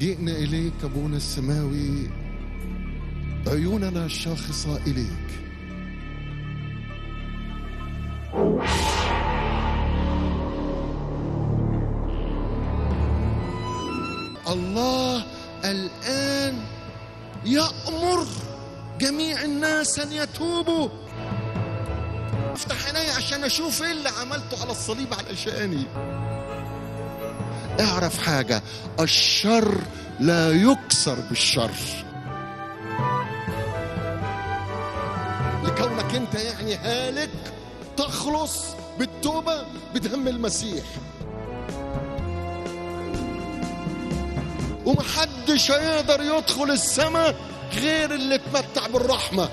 جئنا إليك أبونا السماوي عيوننا الشاخصة إليك الله الآن يأمر جميع الناس أن يتوبوا افتح عيني عشان أشوف إيه اللي عملته على الصليب علشاني اعرف حاجة الشر لا يكسر بالشر لكونك انت يعني هالك تخلص بالتوبة بدم المسيح ومحدش هيقدر يدخل السماء غير اللي اتمتع بالرحمة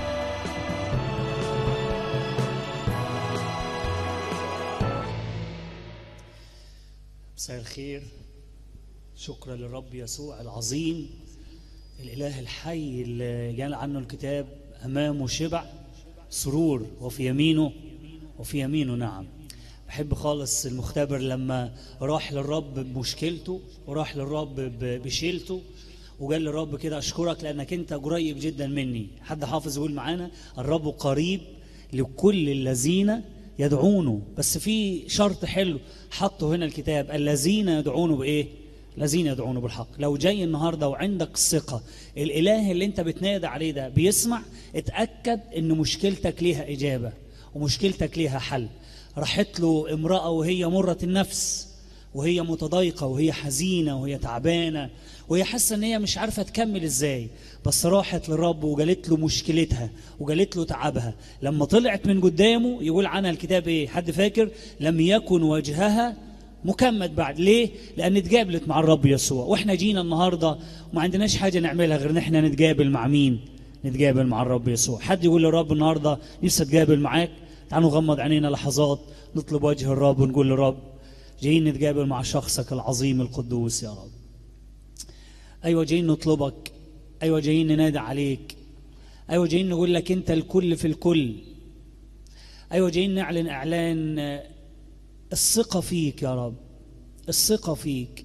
مساء الخير شكرا للرب يسوع العظيم الإله الحي اللي قال عنه الكتاب أمامه شبع سرور وفي يمينه وفي يمينه نعم بحب خالص المختبر لما راح للرب بمشكلته وراح للرب ب- بشيلته وقال للرب كده أشكرك لأنك أنت قريب جدا مني حد حافظ يقول معانا الرب قريب لكل الذين يدعونه بس في شرط حلو حطه هنا الكتاب الذين يدعونه بإيه الذين يدعونه بالحق لو جاي النهارده وعندك ثقه الاله اللي انت بتنادى عليه ده بيسمع اتاكد ان مشكلتك ليها اجابه ومشكلتك ليها حل راحت له امراه وهي مره النفس وهي متضايقه وهي حزينه وهي تعبانه وهي حاسه ان هي مش عارفه تكمل ازاي بس راحت للرب وجالت له مشكلتها وجالت له تعبها لما طلعت من قدامه يقول عنها الكتاب ايه حد فاكر لم يكن وجهها مكمد بعد ليه لان اتقابلت مع الرب يسوع واحنا جينا النهارده وما عندناش حاجه نعملها غير ان احنا نتقابل مع مين نتقابل مع الرب يسوع حد يقول للرب النهارده نفسي اتقابل معاك تعالوا نغمض عينينا لحظات نطلب وجه الرب ونقول للرب جايين نتقابل مع شخصك العظيم القدوس يا رب ايوه جايين نطلبك ايوه جايين ننادي عليك ايوه جايين نقول لك انت الكل في الكل ايوه جايين نعلن اعلان آه، الثقه فيك يا رب الثقه فيك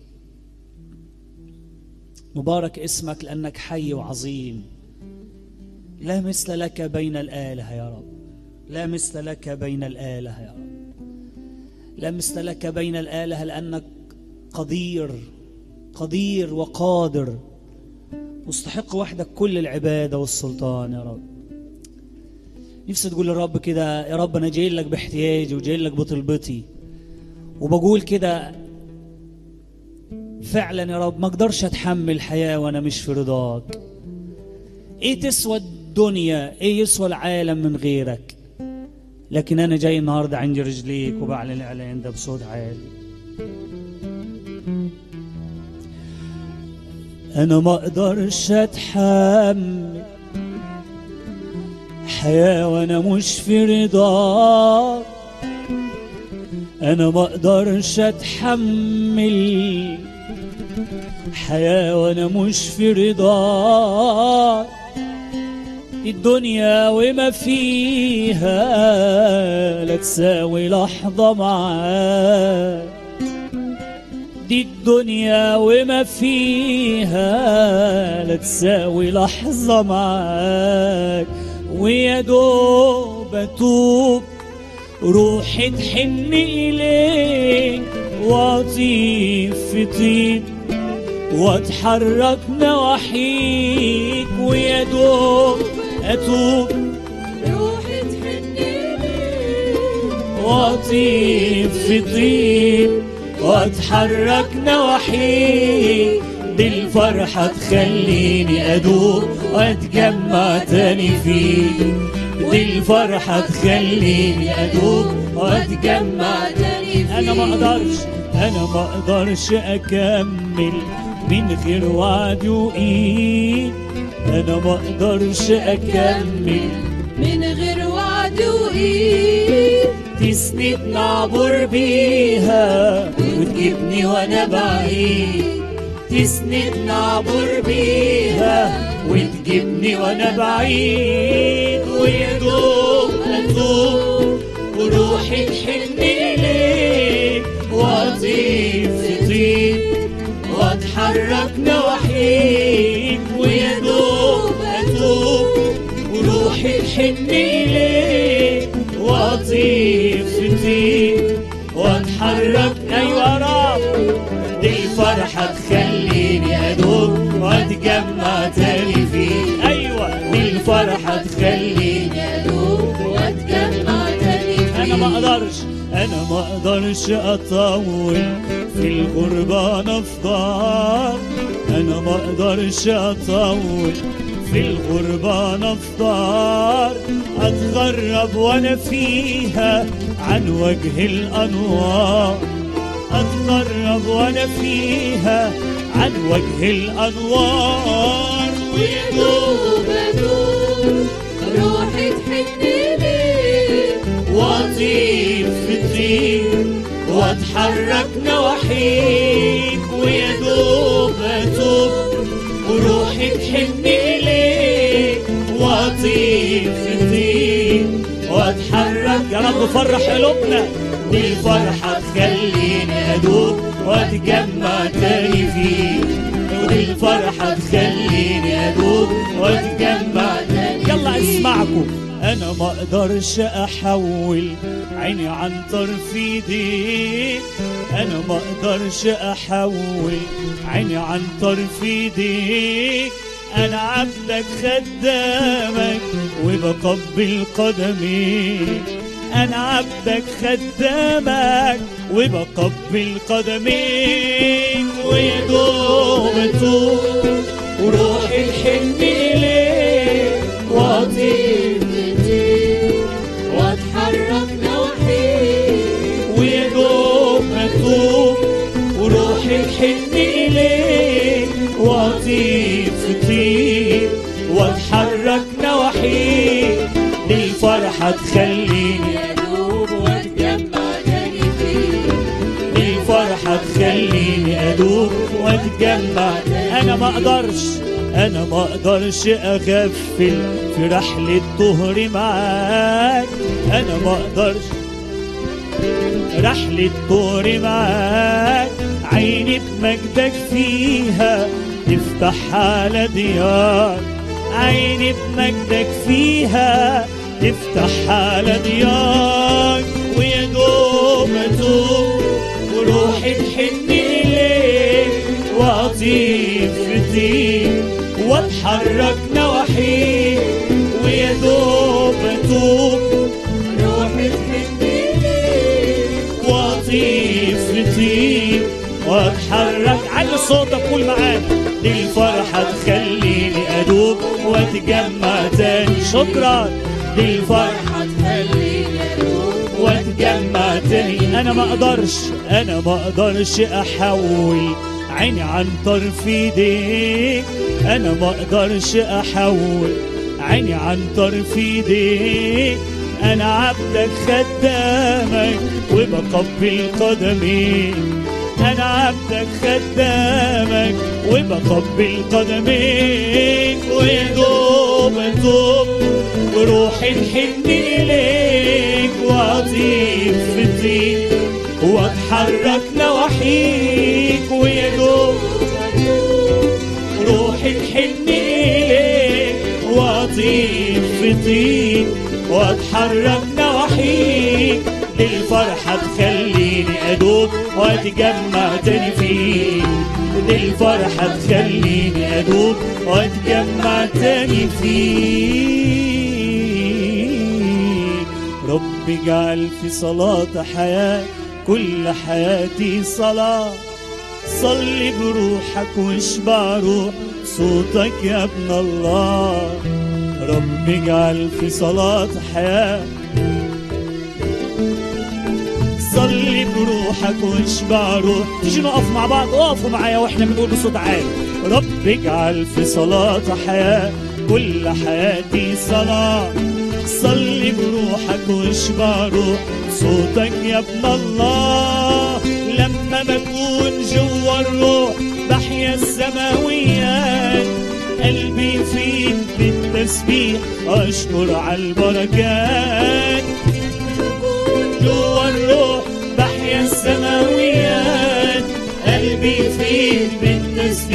مبارك اسمك لانك حي وعظيم لا مثل لك بين الالهه يا رب لا مثل لك بين الالهه يا رب لا مثل لك بين الالهه لانك قدير قدير وقادر مستحق وحدك كل العباده والسلطان يا رب نفسي تقول للرب كده يا رب انا جاي لك باحتياجي وجاي لك بطلبتي وبقول كده فعلا يا رب ما اقدرش اتحمل الحياه وانا مش في رضاك ايه تسوى الدنيا ايه يسوى العالم من غيرك لكن انا جاي النهارده عند رجليك وبعلن الاعلان ده بصوت عالي انا ما اقدرش اتحمل حياة وانا مش في رضاك انا ما اقدرش اتحمل حياة وانا مش في رضاك الدنيا وما فيها لا تساوي لحظة معاك دي الدنيا وما فيها لا تساوي لحظة معاك ويا دوب أتوب روحي تحن إليك وأطيب في طيب واتحرك نواحيك ويا دوب أتوب روحي تحن ليك واطيب في طيب واتحرك نواحيك دي الفرحة تخليني أدوب وأتجمع تاني فيك دي الفرحة تخليني أدوب وأتجمع تاني فيك أنا ما أقدرش أنا ما أقدرش أكمل من غير وعد وإيد أنا ما أقدرش أكمل من غير وعد وإيد تسند نعبر بيها وتجيبني وانا بعيد تسند نعبر بيها وتجيبني وانا بعيد ويا دوب اتوب وروحي تحن اليك واطيب في طيب واتحرك واتحرك نواحيك ويا دوب اتوب وروحي تحن اليك واطير في طير واتحرك ايوه يا رب دي الفرحة تخليني ادوب واتجمع تاني فيك ايوه دي الفرحة تخليني أدوب وأتجمع تاني انا ما فيك. اقدرش انا ما اقدرش اطول في الغربة انا في دار انا ما اقدرش اطول في الغربة انا في دار اتغرب وانا فيها عن وجه الانوار اتغرب وانا فيها عن وجه الانوار ويا دوب أدوب روحي تحن ليك واطير في طير واتحرك نواحيك ويا دوب اتوب وروحي تحن اليك واطير في طير واتحرك يا رب فرح قلوبنا دي الفرحة تخليني ادوب واتجمع تاني فيك ودي الفرحة تخليني ادوب واتجمع تاني يلا اسمعكم انا ما اقدرش احول عيني عن طرف ايديك انا ما اقدرش احول عيني عن طرف ايديك انا عبدك خدامك وبقبل قدميك انا عبدك خدامك وبقبل قدميك ويا دوب اتوب وروحي تحن اليك واطير كتير واتحرك نواحيك ويا دوب اتوب وروحي تحن اليك واطير في طير واتحرك نواحيك للفرحة تخليني أدوب وأتجمع تاني فيك الفرحة تخليني أدوب وأتجمع أنا ما أقدرش أنا ما أقدرش أغفل في رحلة طهري معاك أنا ما أقدرش رحلة طهري معاك عيني بمجدك فيها تفتح على ديار عيني بمجدك فيها تفتح على ديار ويا دوب أتوب وروحي تحن إليك وأطير في طير وأتحرك نواحيك ويا دوب أتوب روحي تحن ليك واطير في طير واتحرك على صوتك قول معانا دي الفرحة تخليني أدوب وأتجمع تاني شكرا دي الفرحة تخليني أدوب واتجمع تاني انا ما اقدرش انا ما اقدرش احول عيني عن طرف ايديك انا ما اقدرش احول عيني عن طرف ايديك انا عبدك خدامك وبقبل قدميك انا عبدك خدامك وبقبل قدميك ويا دوب اتوب وروحي تحن اليك واطير في طير واتحرك نواحيك ويا دوب روحي تحن اليك واطير في طير واتحرك نواحيك للفرحة تخليني أدوب وأتجمع تاني فيك للفرحة تخليني أدوب وأتجمع تاني فيك رب اجعل في صلاة حياة كل حياتي صلاة صلي بروحك واشبع روح صوتك يا ابن الله رب اجعل في صلاة حياة صلي بروحك واشبع روح تيجي نقف مع بعض اقفوا معايا واحنا بنقول بصوت عالي رب اجعل في صلاة حياة كل حياتي صلاة صلي بروحك واشبع روح صوتك يا ابن الله لما بكون جوا الروح بحيا السماويات قلبي فيك بالتسبيح اشكر على البركات جوا الروح بحيا السماويات قلبي فيك بالتسبيح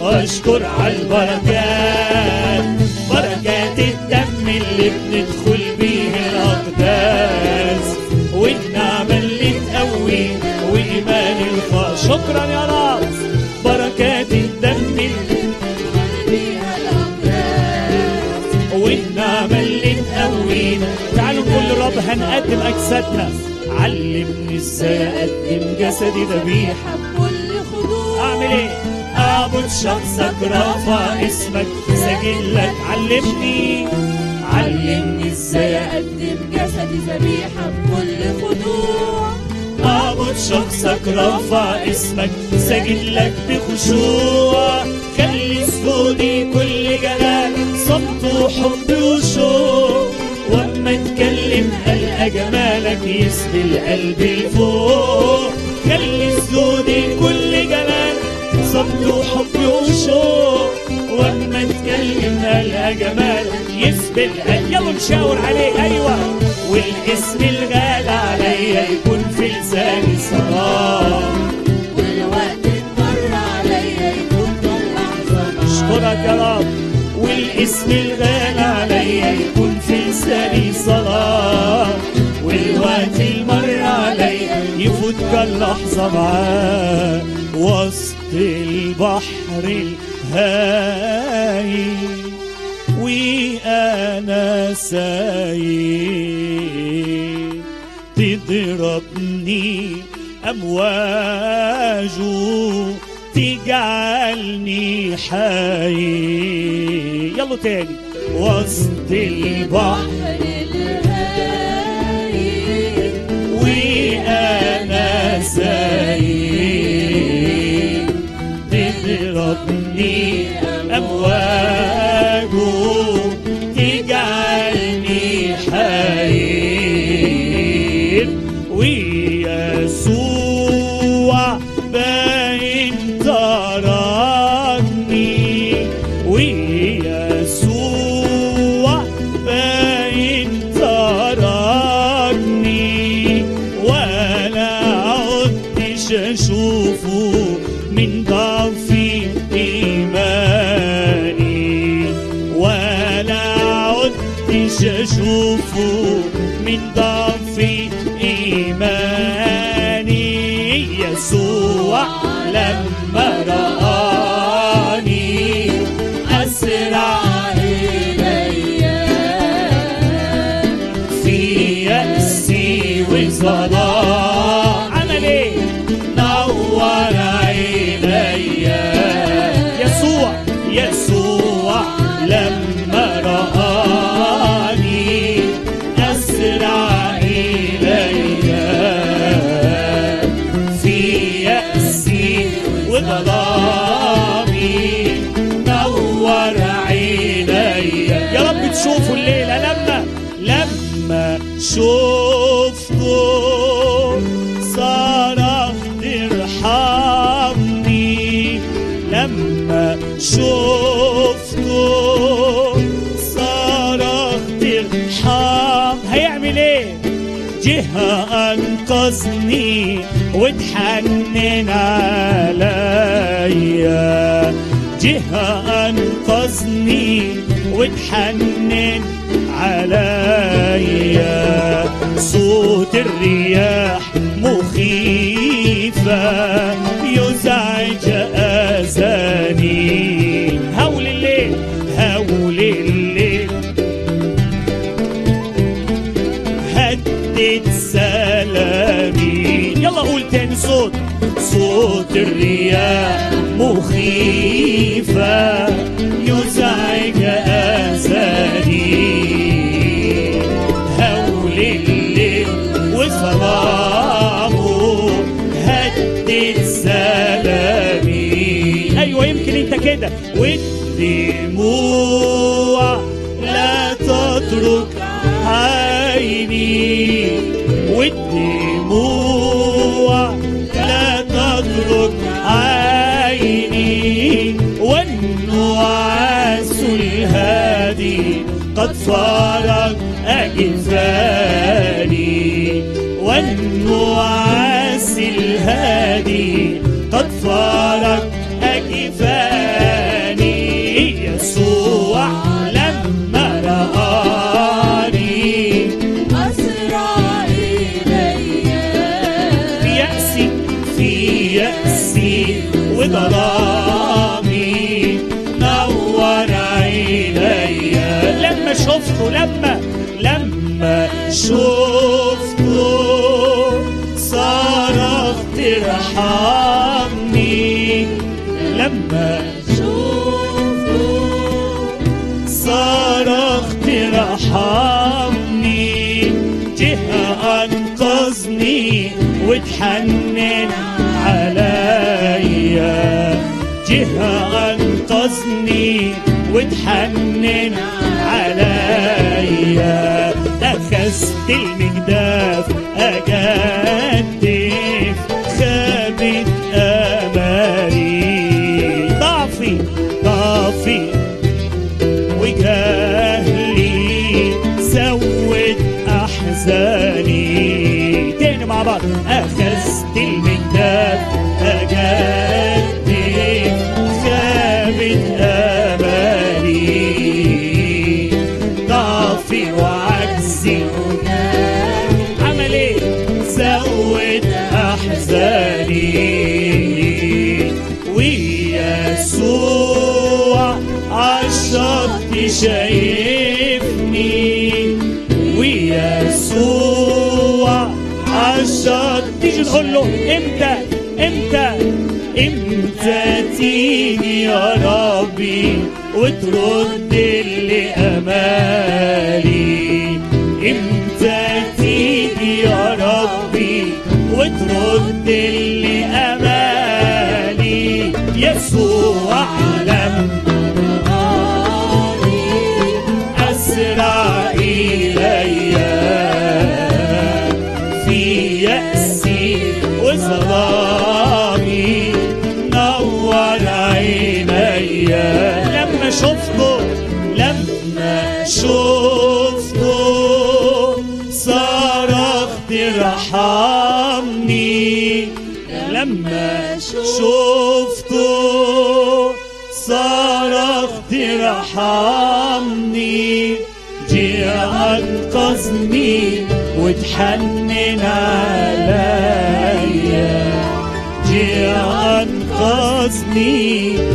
أشكر على البركات بركات الدم اللي بندخل بيه الأقداس والنعمة اللي تقوي وإيمان الخاص شكرا يا رب بركات الدم اللي بيها الأقداس والنعمة اللي تقوينا تعالوا نقول للرب هنقدم أجسادنا علمني ازاي أقدم جسدي ذبيحة بكل خضوع أعمل إيه؟ أعبد شخصك رافع اسمك سجلك علمني علمني ازاي أقدم جسدي ذبيحة بكل خضوع أعبد شخصك رافع اسمك ساجد لك بخشوع خلي سجودي كل جلال صمت وحب وشوق واما اتكلم ألقى جمالك يسبي القلب لفوق خلي سجودي كل جلال صمت وحب وشوق واما اتكلم ألقى جمالك يسبي القلب يلا نشاور عليه ايوه والاسم الغالي عليا يكون في لساني صلاة والوقت مر عليا يكون اللحظة اشكرك يا رب والاسم الغالي عليا يكون في لساني صلاة والوقت المر عليا يفوت كاللحظة معاه وسط البحر الهايل وأنا سايق تضربني أمواجه تجعلني حي يلا تاني وسط البحر بحر الهايل وأنا سايق تضربني أمواجه تجعلني حير ويسوع باين تركني ويسوع باين تركني ولا عدتش اشوفه من ضعف ايماني ولا عدتش اشوفه من ضعف ايماني يسوع لما رآني أسرع إليا في يأسي وظلام عمل ايه؟ نور عينيا يسوع يسوع لما رآني أسرع إليا في يأسي وظلامي نور عينيا يا رب تشوفوا الليلة لما لما شفته صرخت ارحمني لما شفته صرخت ارحم هيعمل ايه جهة أنقذني وتحنن عليا جهة أنقذني وتحنن عليا صوت الرياح مخيفة يزعج أذاني هول الليل هول الليل هدت سلامي يلا قول تاني صوت صوت الرياح مخيفة يزعج أذاني هول الليل وصلاه هدت سلامي ايوه يمكن انت كده والدموع لا تترك عيني والدموع لا تترك عيني والنعاس الهادي قد فارق أجفاني والنعاس الهادي قد فارق أجفاني صرخت رحمني جه انقذني وتحنن عليا جه انقذني وتحنن عليا اخذت المجداف اجدف خابت امالي ضعفي ضعفي وجهلي زود احزاني تاني مع بعض اخذت المجداب اجدد خابت امالي ضعفي وعجزي عمل ايه زود احزاني ويسوع عالشط شايفني ويسوع عالشط تيجي نقول له امتى امتى امتى تيجي يا ربي وترد اللي امالي امتى تيجي يا ربي وترد اللي امالي يسوع لم أسرع إلي في يأسي وظلامي نور عيني لما شفته لما شفته صرخت ارحمني لما شفته صرخت ارحمني جه انقذني وتحنن عليا جه انقذني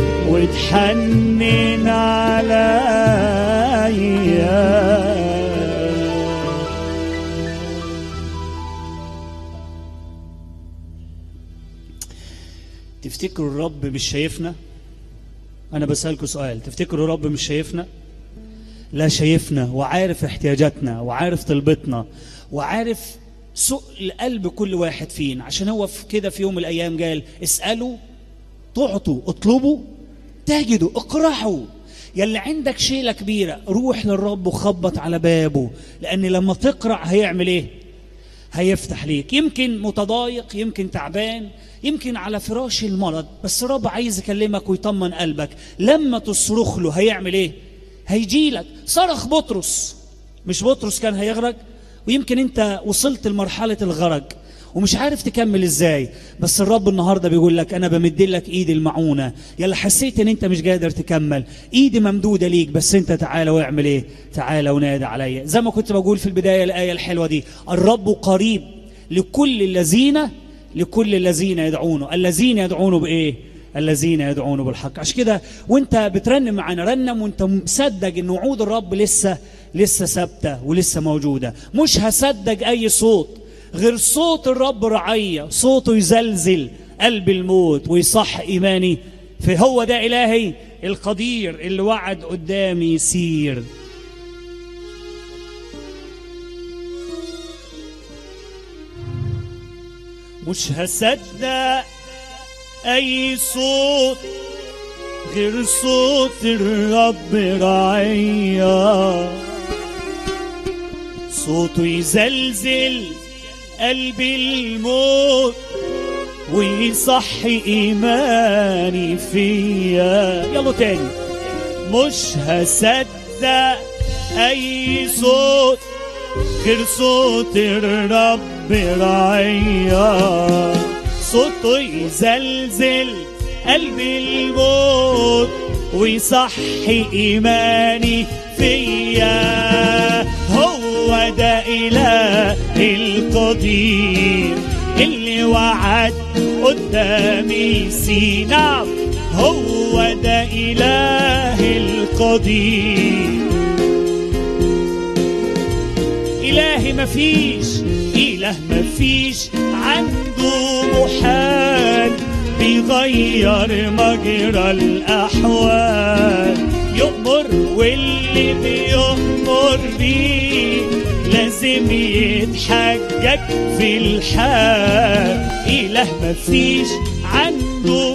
وتحنن عليا تفتكروا الرب مش شايفنا انا بسألكوا سؤال تفتكروا الرب مش شايفنا لا شايفنا وعارف احتياجاتنا وعارف طلبتنا وعارف سوء قلب كل واحد فينا عشان هو في كده في يوم من الايام قال اسالوا تعطوا اطلبوا تجدوا اقرحوا يلي عندك شيلة كبيرة روح للرب وخبط على بابه لأن لما تقرع هيعمل إيه؟ هيفتح ليك يمكن متضايق يمكن تعبان يمكن على فراش المرض بس الرب عايز يكلمك ويطمن قلبك لما تصرخ له هيعمل ايه هيجي لك صرخ بطرس مش بطرس كان هيغرق ويمكن انت وصلت لمرحلة الغرق ومش عارف تكمل ازاي بس الرب النهارده بيقول لك انا بمد لك ايدي المعونه يلا حسيت ان انت مش قادر تكمل ايدي ممدوده ليك بس انت تعالى واعمل ايه تعالى ونادى عليا زي ما كنت بقول في البدايه الايه الحلوه دي الرب قريب لكل الذين لكل الذين يدعونه الذين يدعونه بايه الذين يدعونه بالحق عشان كده وانت بترنم معانا رنم وانت مصدق ان وعود الرب لسه لسه ثابته ولسه موجوده مش هصدق اي صوت غير صوت الرب رعية صوته يزلزل قلب الموت ويصح إيماني فهو ده إلهي القدير اللي وعد قدامي يسير مش هصدق أي صوت غير صوت الرب رعية صوته يزلزل قلب الموت ويصحي إيماني فيا يلا تاني مش هصدق أي صوت غير صوت الرب رعيا صوته يزلزل قلب الموت ويصحي إيماني فيا هو ده إله القدير اللي وعد قدامي سينا هو ده إله القدير إله مفيش إله مفيش عنده محال بيغير مجرى الأحوال يؤمر واللي بيؤمر بيه لازم يتحجج في الحال إله مفيش عنده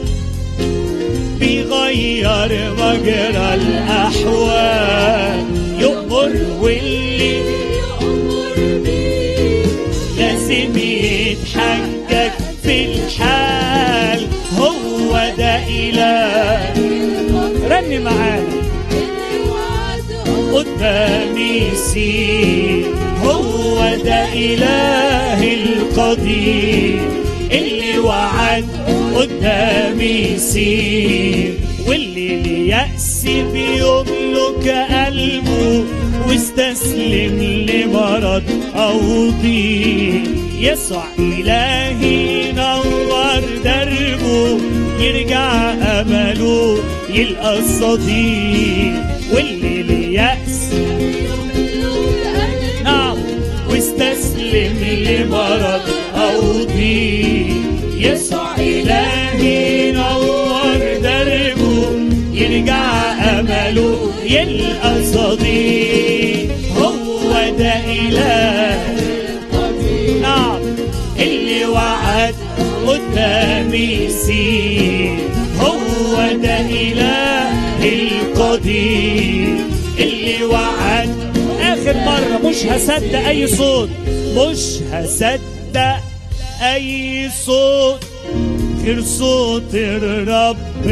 بيغير مجرى الأحوال يؤمر واللي يؤمر بيه لازم يتحجج في الحال هو ده إله رن معانا اللي وعد قدامي سير هو ده إله القدير اللي وعد قدامي سير واللي ليأس بيملك قلبه واستسلم لمرض أو ضيق يسوع إلهي نور دربه يرجع أمله يلقى الصديق واللي ليأس نعم واستسلم لمرض أو ضيق يسوع إلهي نور دربه يرجع أمله يلقى صديق هو ده إله نعم اللي وعد قدامي سير هو ده إله القدير اللي وعد آخر مرة مش هصدق أي صوت مش هصدق أي صوت غير صوت الرب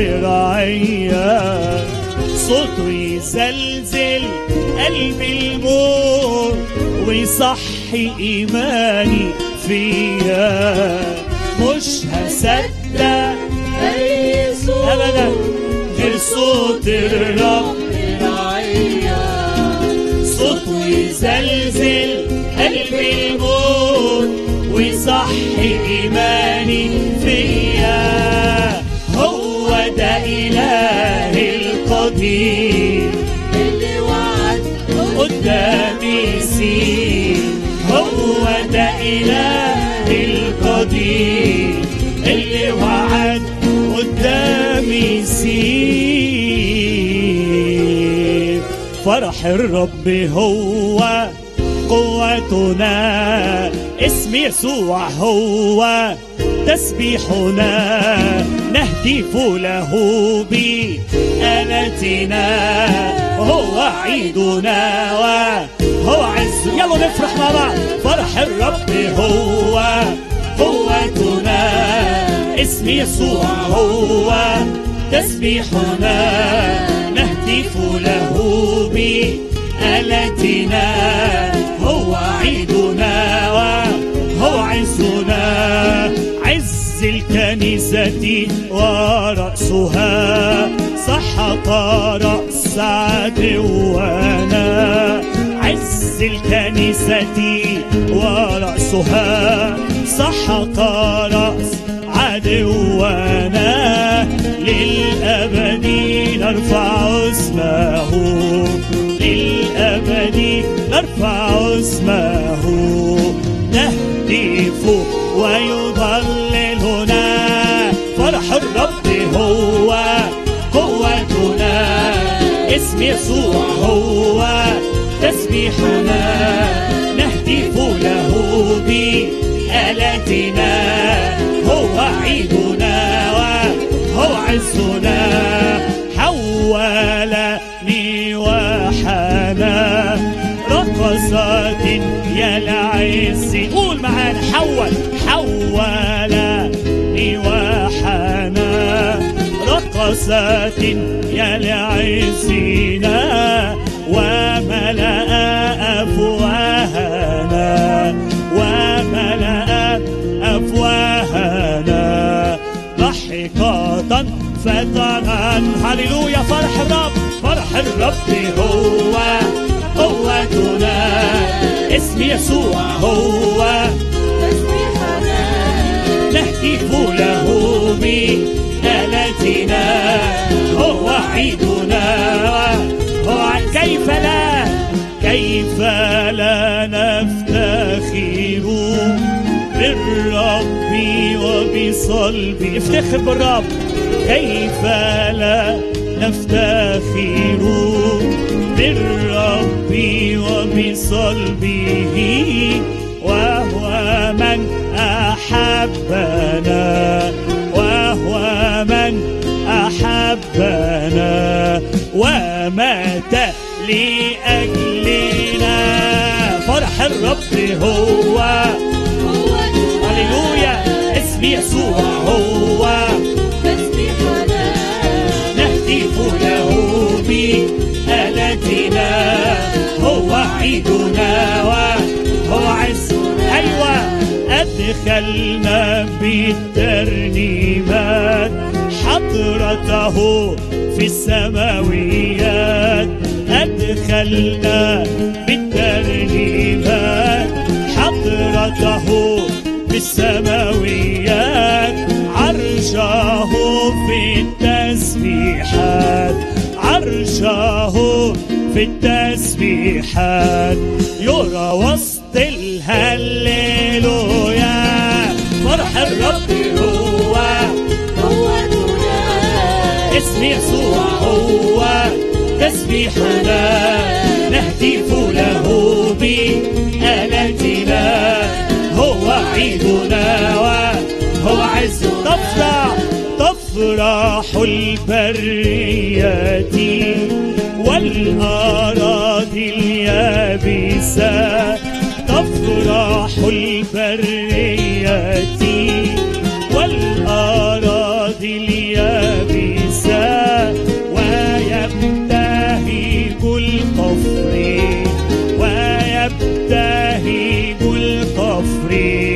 رعيا صوته يزلزل قلبي الموت ويصحي إيماني فيا مش هصدق أي صوت أبدا غير صوت الرب رعية صوته يزلزل قلبي الموت ويصحي إيماني فيا هو ده إله القدير اللي وعد قدامي سير هو ده إله القدير اللي وعد قدامي سير فرح الرب هو قوتنا اسم يسوع هو تسبيحنا نهتف له بآلتنا هو عيدنا وهو عز يلا نفرح مع بعض فرح الرب هو قوتنا اسم يسوع هو تسبيحنا نهتف له بآلتنا هو عيدنا وهو عزنا عز الكنيسة ورأسها سحق رأس عدونا عز الكنيسة ورأسها سحق رأس عدونا للأبد نرفع اسمه للأبد نرفع اسمه نهتف ويضللنا فرح الرب هو قوتنا اسم يسوع هو تسبيحنا نهتف له بآلتنا هو عيدنا وهو عزنا حولني وحنا رقصات يا العز قول معانا حول حولني وحنا رقصات يا العزنا وملأ أفواهنا وملأ أفواهنا ضحكة فترا هللويا فرح الرب فرح الرب هو قوتنا اسم يسوع هو تسبيحنا نهتف له بآلتنا هو عيدنا هو ع- كيف لا كيف لا نفتخر بالرب وبصلاة وبصلبي افتخر بالرب كيف لا نفتخر بالرب وبصلبه وهو من أحبنا وهو من أحبنا ومات لأجلنا فرح الرب هو هللويا اسم يسوع هو تسبيحنا نهتف له بآلتنا هو عيدنا وهو عزنا أيوة أدخلنا بالترنيمات حضرته في السماويات أدخلنا بالترنيمات حضرته في السماويات عرشه في التسبيحات عرشه في التسبيحات يرى وسط الهللويا فرح الرب هو قوتنا اسم يسوع هو تسبيحنا نهتف له بآلتنا هو عيدنا وهو عز تفرح تفرح البرية والأراضي اليابسة تفرح البرية والأراضي اليابسة ويبتهج القفر ويبتهج القفر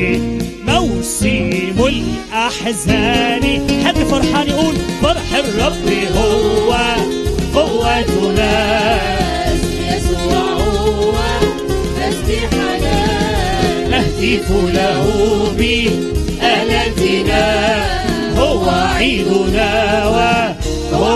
موسم الأحزان حد فرحان يقول فرح الرب هو قوتنا اسم يسوع هو تسبيحنا نهتف له بآلتنا هو عيدنا وهو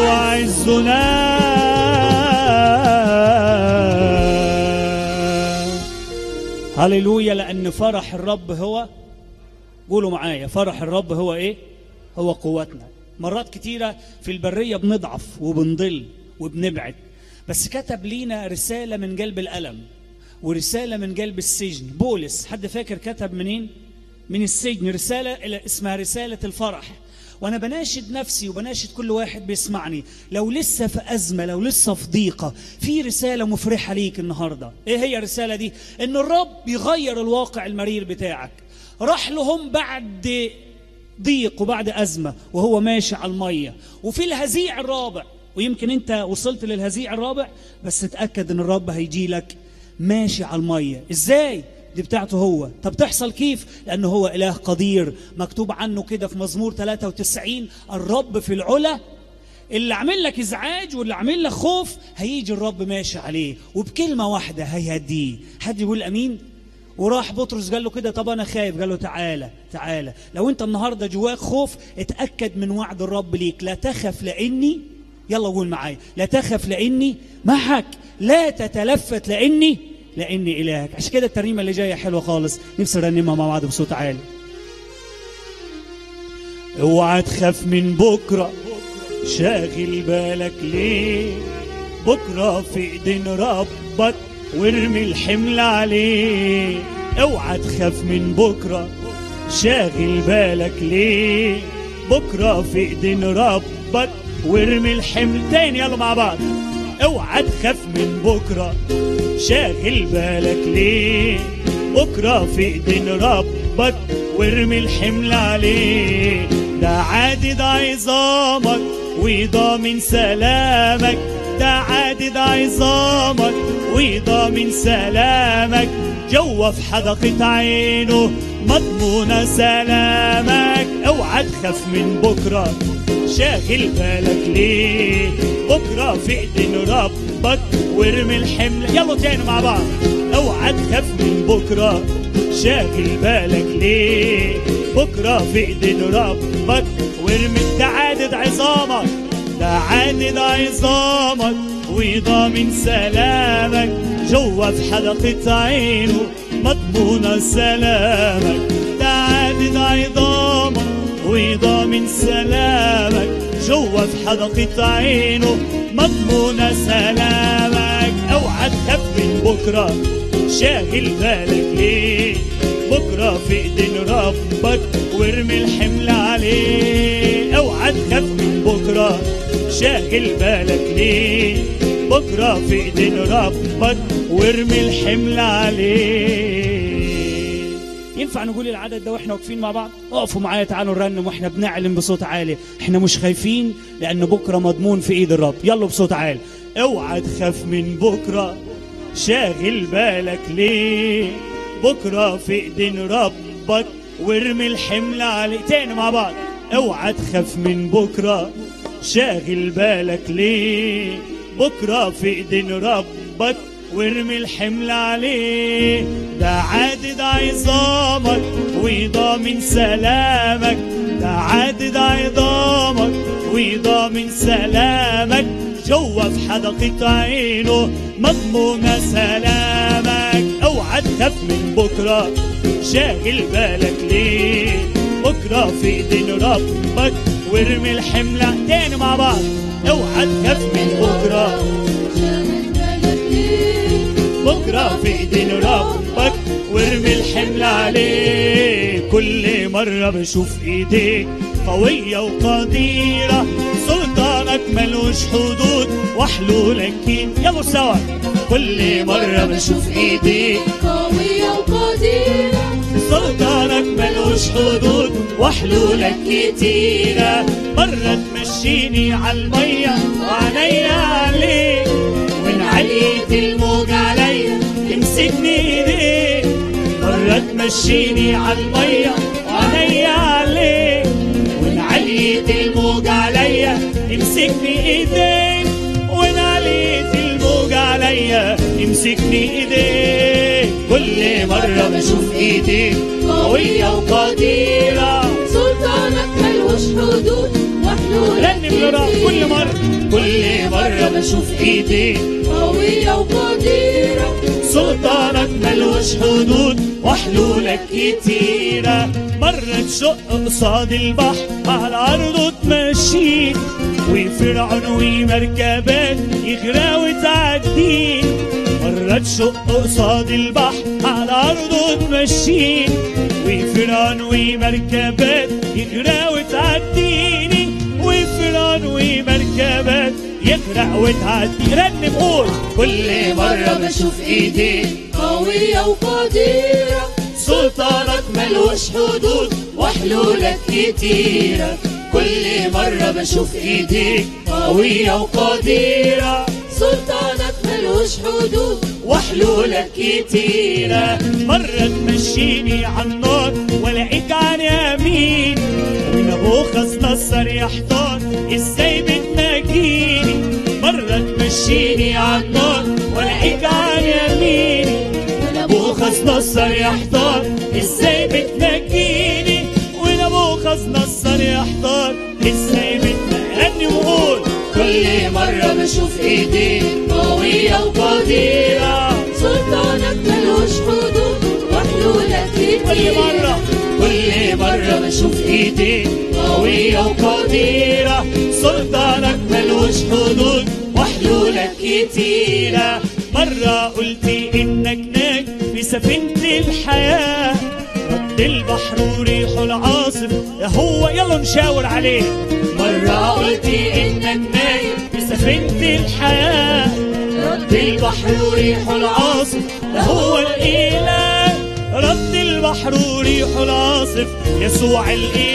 عزنا هللويا لأن فرح الرب هو قولوا معايا فرح الرب هو إيه؟ هو قوتنا مرات كتيرة في البرية بنضعف وبنضل وبنبعد بس كتب لينا رسالة من قلب الألم ورسالة من قلب السجن بولس حد فاكر كتب منين؟ من السجن رسالة إلى- اسمها رسالة الفرح وأنا بناشد نفسي وبناشد كل واحد بيسمعني لو لسه في أزمة لو لسه في ضيقة في رسالة مفرحة ليك النهاردة إيه هي الرسالة دي؟ إن الرب يغير الواقع المرير بتاعك راح لهم بعد ضيق وبعد أزمة وهو ماشي على المية وفي الهزيع الرابع ويمكن أنت وصلت للهزيع الرابع بس تأكد أن الرب هيجي لك ماشي على المية إزاي؟ دي بتاعته هو طب تحصل كيف؟ لأنه هو إله قدير مكتوب عنه كده في مزمور 93 الرب في العلا اللي عامل لك ازعاج واللي عامل لك خوف هيجي الرب ماشي عليه وبكلمه واحده هيهديه حد يقول امين وراح بطرس قال له كده طب انا خايف قال له تعالى تعالى لو انت النهارده جواك خوف اتاكد من وعد الرب ليك لا تخف لاني يلا قول معايا لا تخف لاني معك لا تتلفت لاني لاني الهك عشان كده الترنيمه اللي جايه حلوه خالص نفسي نرنمها مع بعض بصوت عالي اوعى تخاف من بكره شاغل بالك ليه بكره في ايدين ربك وارمي الحمل عليه اوعى تخاف من بكره شاغل بالك ليه بكره في ايدين ربك وارمي الحمل تاني يلا مع بعض اوعى تخاف من بكره شاغل بالك ليه بكره في ايدين ربك وارمي الحمل عليه ده عادد عظامك وضامن سلامك ده عادد عظامك وضامن سلامك جوه في حدقة عينه مضمونة سلامك اوعى تخاف من بكرة شاغل بالك ليه بكرة في ايدين ربك وارمي الحمل يلا تاني مع بعض اوعى تخاف من بكرة شاغل بالك ليه بكرة في ايدين ربك وارمي ده عادد عظامك ده عادد عظامك وضامن سلامك جوه في حلقة عينه مضمونة سلامك ده عادد عظامك وضامن سلامك جوا في حدقة عينه مضمونة سلامك اوعى تخاف من بكرة شاغل بالك ليه بكرة في ايدين ربك وارمي الحمل عليه اوعى تخاف من بكرة شاغل بالك ليه بكرة في ايدين ربك وارمي الحمل عليه ينفع نقول العدد ده واحنا واقفين مع بعض اقفوا معايا تعالوا نرنم واحنا بنعلن بصوت عالي احنا مش خايفين لان بكره مضمون في ايد الرب يلا بصوت عالي اوعى تخاف من بكره شاغل بالك ليه بكره في ايدين ربك وارمي الحمل عليه تاني مع بعض اوعى تخاف من بكره شاغل بالك ليه بكره في ايدين ربك وارمي الحمل عليه ده عادد عظامك وضامن سلامك ده عادد عظامك وضامن سلامك جوا في حدقة عينه مضمونة سلامك اوعى تخاف من بكرة شاغل بالك ليه بكرة في ايدين ربك وارمي الحملة تاني مع بعض اوعى تخاف من بكرة بكرة في ايدين ربك وارمي الحمل عليه كل مرة بشوف ايديك قوية وقديرة سلطانك ملوش حدود وحلولك كين يلا سوا كل مرة بشوف ايديك قوية وقديرة سلطانك ملوش حدود وحلولك كتيرة مرة تمشيني عالمية وعينيا عليك وإن عليت الموج عليا تمسكني ايديك مرة تمشيني عالمية وعينيا عليك وإن عليت الموج عليا تمسكني ايديك وإن عليت الموج عليا تمسكني ايديك كل مرة بشوف ايديك قوية وقديرة سلطانك ملوش حدود وحلولك رنم لرب كل مرة كل مرة بشوف ايديك قوية وقديرة سلطانك ملوش حدود وحلولك كتيرة مرة تشق قصاد البحر على أرضه تمشيك وفرعون ومركبات يغرقوا وتعديك مرة تشق قصاد البحر على أرضه تمشيك وفرعون ومركبات يغرقوا وتعديني وفرعون ومركبات يغرق وتعدي رنم قول كل مرة بشوف ايديك قوية وقديرة سلطانك ملوش حدود وحلولك كتيرة كل مرة بشوف ايديك قوية وقديرة سلطانك ملوش حدود وحلولك كتيرة مرة تمشيني عالنار والاقيك عن يمين ونبوخذ نصر يحتار ازاي بتناجيني مرة تمشيني عالنار والاقيك عن يميني ونبوخذ نصر يحتار ازاي بتنجيني ونبوخذ نصر يحتار ازاي بتنجيني وقول كل مرة بشوف ايديك قوية وقديرة سلطانك ملوش حدود وحلولك كل كتير مرة كل مرة بشوف ايديك قوية وقديرة سلطانك ملوش حدود وحلولك كتيرة مرة قلتي انك ناج في سفينة الحياة رد البحر وريحه العاصف يا هو يلا نشاور عليه مرة قلتي انك نايم في سفينة الحياة رد البحر وريحه العاصف ده هو الإله رد البحر وريحه العاصف يسوع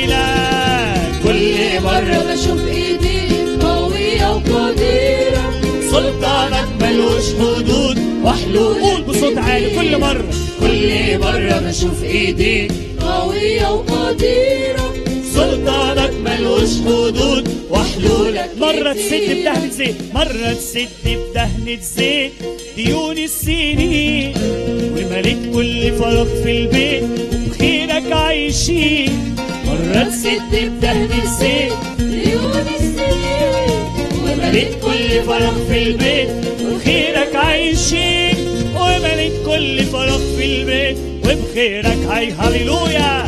الإله كل مرة مرة بشوف ايديك قوية وقديرة سلطانك ملوش حدود وحلول قول بصوت عالي كل مرة كل مرة بشوف ايديك قوية وقديرة سلطانك ملوش حدود وحلولك مرة تسد بدهنة زيت مرة تسد بدهنة زيت ديون السنين ومليت كل فراغ في البيت وبخيرك عايشين مرة تسد بدهنة زيت ديون السنين ومليت كل فراغ في البيت وبخيرك عايشين ومليت كل فراغ في البيت وبخيرك هاي هللويا كل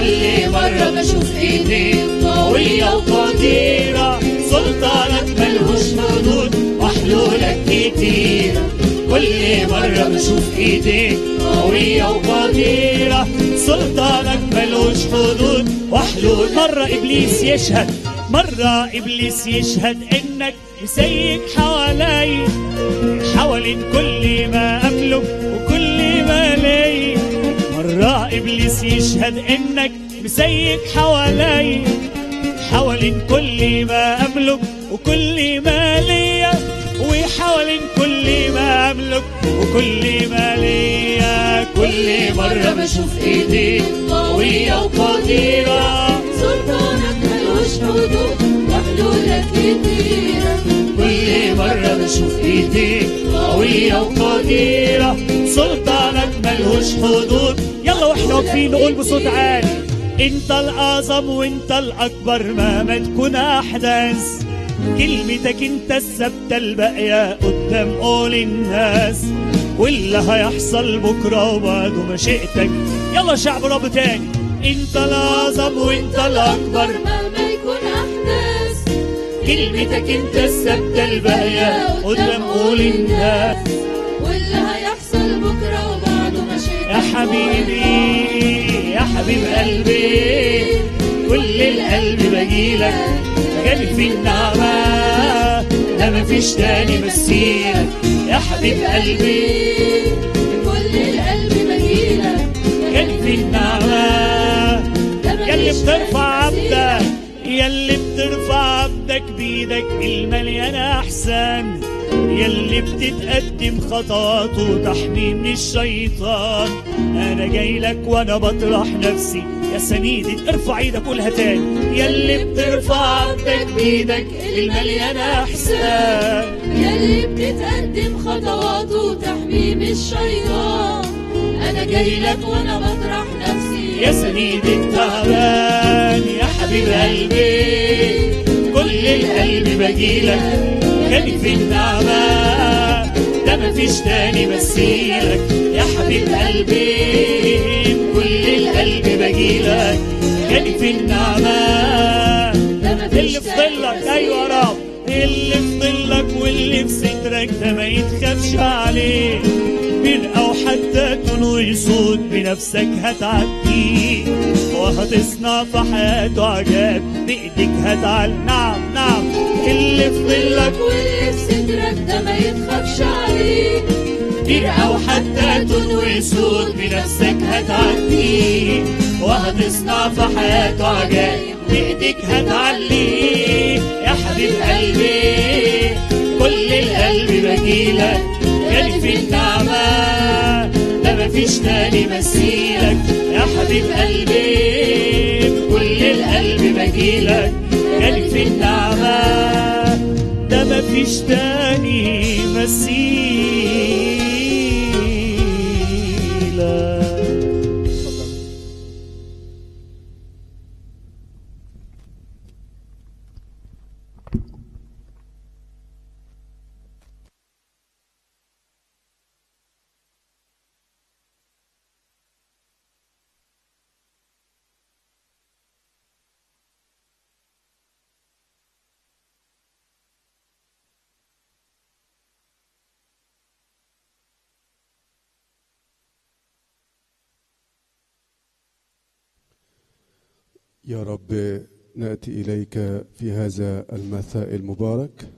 كل مرة بشوف ايديك قوية وقديرة سلطانك ملهوش حدود وحلولك كتيرة كل مرة بشوف ايديك قوية وقديرة سلطانك ملوش حدود وحلول مرة ابليس يشهد مرة ابليس يشهد انك مسيك حوالي حوالين كل ما املك وكل ما لي مرة ابليس يشهد انك مسيك حوالي حوالين كل ما املك وكل ما ليا وحوالين كل ما املك وكل ما ليا كل مره بشوف ايديك قويه وقديره سلطانك ملوش حدود وحلولك كتيرة كل مرة بشوف ايديك قوية وقديرة سلطانك ملهوش حدود يلا واحنا واقفين نقول بصوت عالي انت الاعظم وانت الاكبر مهما تكون احداث كلمتك انت الثابتة الباقية قدام قول الناس واللي هيحصل بكرة وبعده مشيئتك يلا شعب رب تاني انت الاعظم وانت الاكبر مهما يكون أحداث كلمتك انت الثابتة الباقية قدام قول الناس واللي هيحصل بكرة وبعده مشيئتك يا حبيبي يا حبيب قلبي كل القلب بجيلك جالي في النعمة لا مفيش تاني مسيرك يا حبيب قلبي كل القلب بجيلك جالي في النعمة ده ياللي مفيش بترفع تاني عبدك ياللي بترفع عبدك بيدك المليانة أحسن ياللي بتتقدم خطوات وتحمي من الشيطان أنا جاي لك وأنا بطرح نفسي يا سنيدي ارفع ايدك قولها تاني ياللي بترفع عبدك بيدك المليانة أحسن ياللي بتتقدم خطوات وتحميم الشيطان انا جاي لك وانا بطرح نفسي يا سنيد التعبان يا حبيب قلبي كل القلب بجيلك غني في النعمة ده مفيش تاني مثيلك يا حبيب قلبي كل القلب بجيلك غني في النعمة ده مفيش اللي في ظلك ايوه يا رب اللي في ظلك واللي في سترك ده ما يتخافش عليه من او حتى تنوي صوت بنفسك هتعديه وهتصنع في حياته عجاب بايديك هتعل نعم نعم اللي في ظلك واللي في صدرك ده ما يتخافش عليه كتير او حتى تنوي صوت بنفسك هتعديه وهتصنع في حياته عجائب بايديك هتعليه يا حبيب قلبي كل القلب بجيلك غالي في النعمة ده مفيش تاني مثيلك يا حبيب قلبي كل القلب بجيلك غالي في النعمة ده مفيش تاني مثيلك يا رب ناتي اليك في هذا المساء المبارك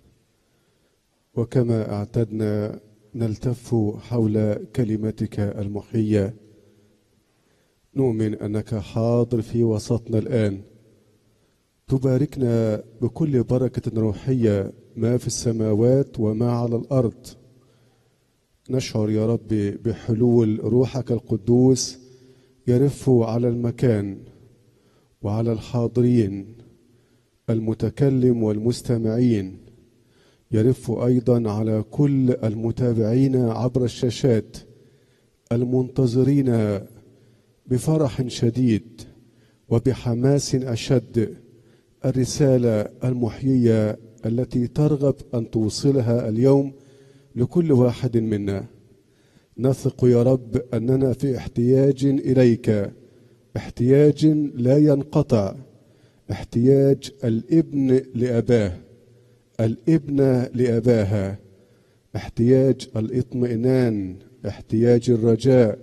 وكما اعتدنا نلتف حول كلمتك المحيه نؤمن انك حاضر في وسطنا الان تباركنا بكل بركه روحيه ما في السماوات وما على الارض نشعر يا رب بحلول روحك القدوس يرف على المكان وعلى الحاضرين المتكلم والمستمعين يرف ايضا على كل المتابعين عبر الشاشات المنتظرين بفرح شديد وبحماس اشد الرساله المحييه التي ترغب ان توصلها اليوم لكل واحد منا نثق يا رب اننا في احتياج اليك احتياج لا ينقطع احتياج الابن لاباه الابنه لاباها احتياج الاطمئنان احتياج الرجاء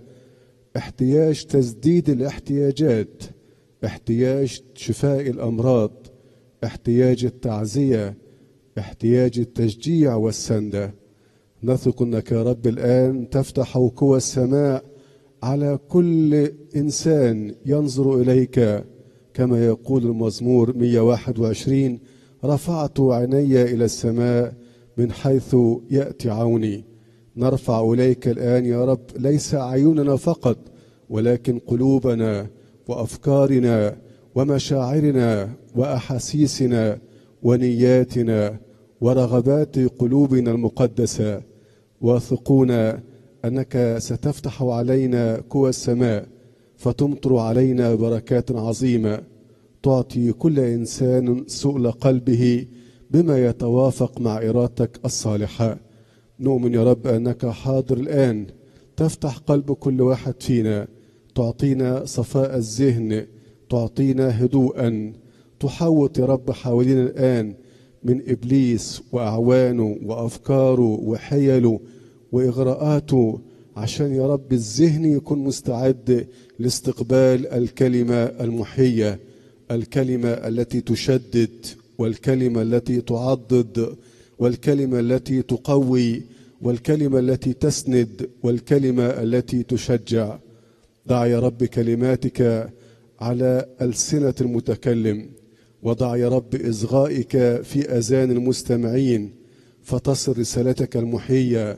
احتياج تسديد الاحتياجات احتياج شفاء الامراض احتياج التعزيه احتياج التشجيع والسنده نثق انك يا رب الان تفتح قوى السماء على كل انسان ينظر اليك كما يقول المزمور 121 رفعت عيني الى السماء من حيث ياتي عوني نرفع اليك الان يا رب ليس اعيننا فقط ولكن قلوبنا وافكارنا ومشاعرنا واحاسيسنا ونياتنا ورغبات قلوبنا المقدسه واثقون انك ستفتح علينا قوى السماء فتمطر علينا بركات عظيمه تعطي كل انسان سؤل قلبه بما يتوافق مع ارادتك الصالحه نؤمن يا رب انك حاضر الان تفتح قلب كل واحد فينا تعطينا صفاء الذهن تعطينا هدوءا تحوط يا رب حوالينا الان من ابليس واعوانه وافكاره وحيله واغراءاته عشان يا رب الذهن يكون مستعد لاستقبال الكلمه المحيه الكلمه التي تشدد والكلمه التي تعضد والكلمه التي تقوي والكلمه التي تسند والكلمه التي تشجع ضع يا رب كلماتك على السنه المتكلم وضع يا رب اصغائك في اذان المستمعين فتصل رسالتك المحيه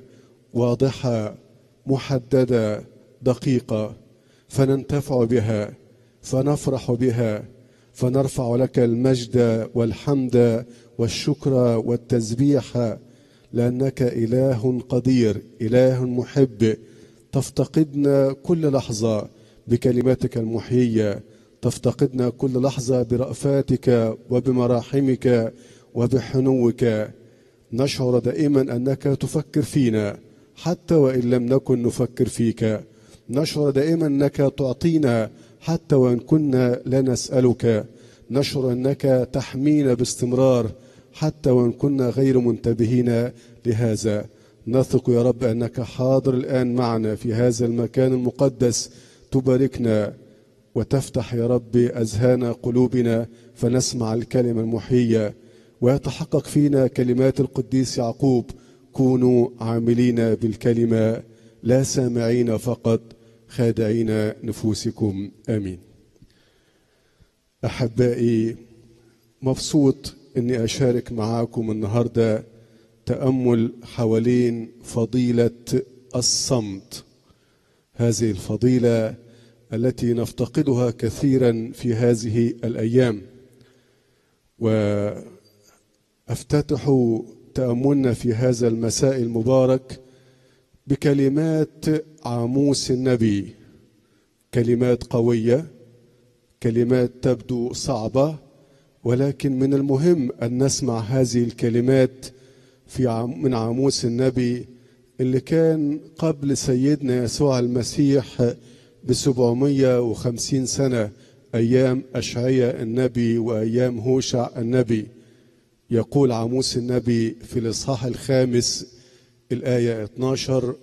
واضحه محدده دقيقه فننتفع بها فنفرح بها فنرفع لك المجد والحمد والشكر والتسبيح لانك اله قدير اله محب تفتقدنا كل لحظه بكلماتك المحيه تفتقدنا كل لحظه برأفاتك وبمراحمك وبحنوك نشعر دائما انك تفكر فينا حتى وان لم نكن نفكر فيك نشعر دائما انك تعطينا حتى وان كنا لا نسالك نشعر انك تحمينا باستمرار حتى وان كنا غير منتبهين لهذا نثق يا رب انك حاضر الان معنا في هذا المكان المقدس تباركنا وتفتح يا رب اذهان قلوبنا فنسمع الكلمه المحيه ويتحقق فينا كلمات القديس يعقوب كونوا عاملين بالكلمه لا سامعين فقط خادعين نفوسكم امين احبائي مبسوط اني اشارك معاكم النهارده تامل حوالين فضيله الصمت هذه الفضيله التي نفتقدها كثيرا في هذه الايام وافتتح تاملنا في هذا المساء المبارك بكلمات عاموس النبي كلمات قويه كلمات تبدو صعبه ولكن من المهم ان نسمع هذه الكلمات في عم من عاموس النبي اللي كان قبل سيدنا يسوع المسيح ب 750 سنه ايام اشعياء النبي وايام هوشع النبي يقول عاموس النبي في الاصحاح الخامس الايه 12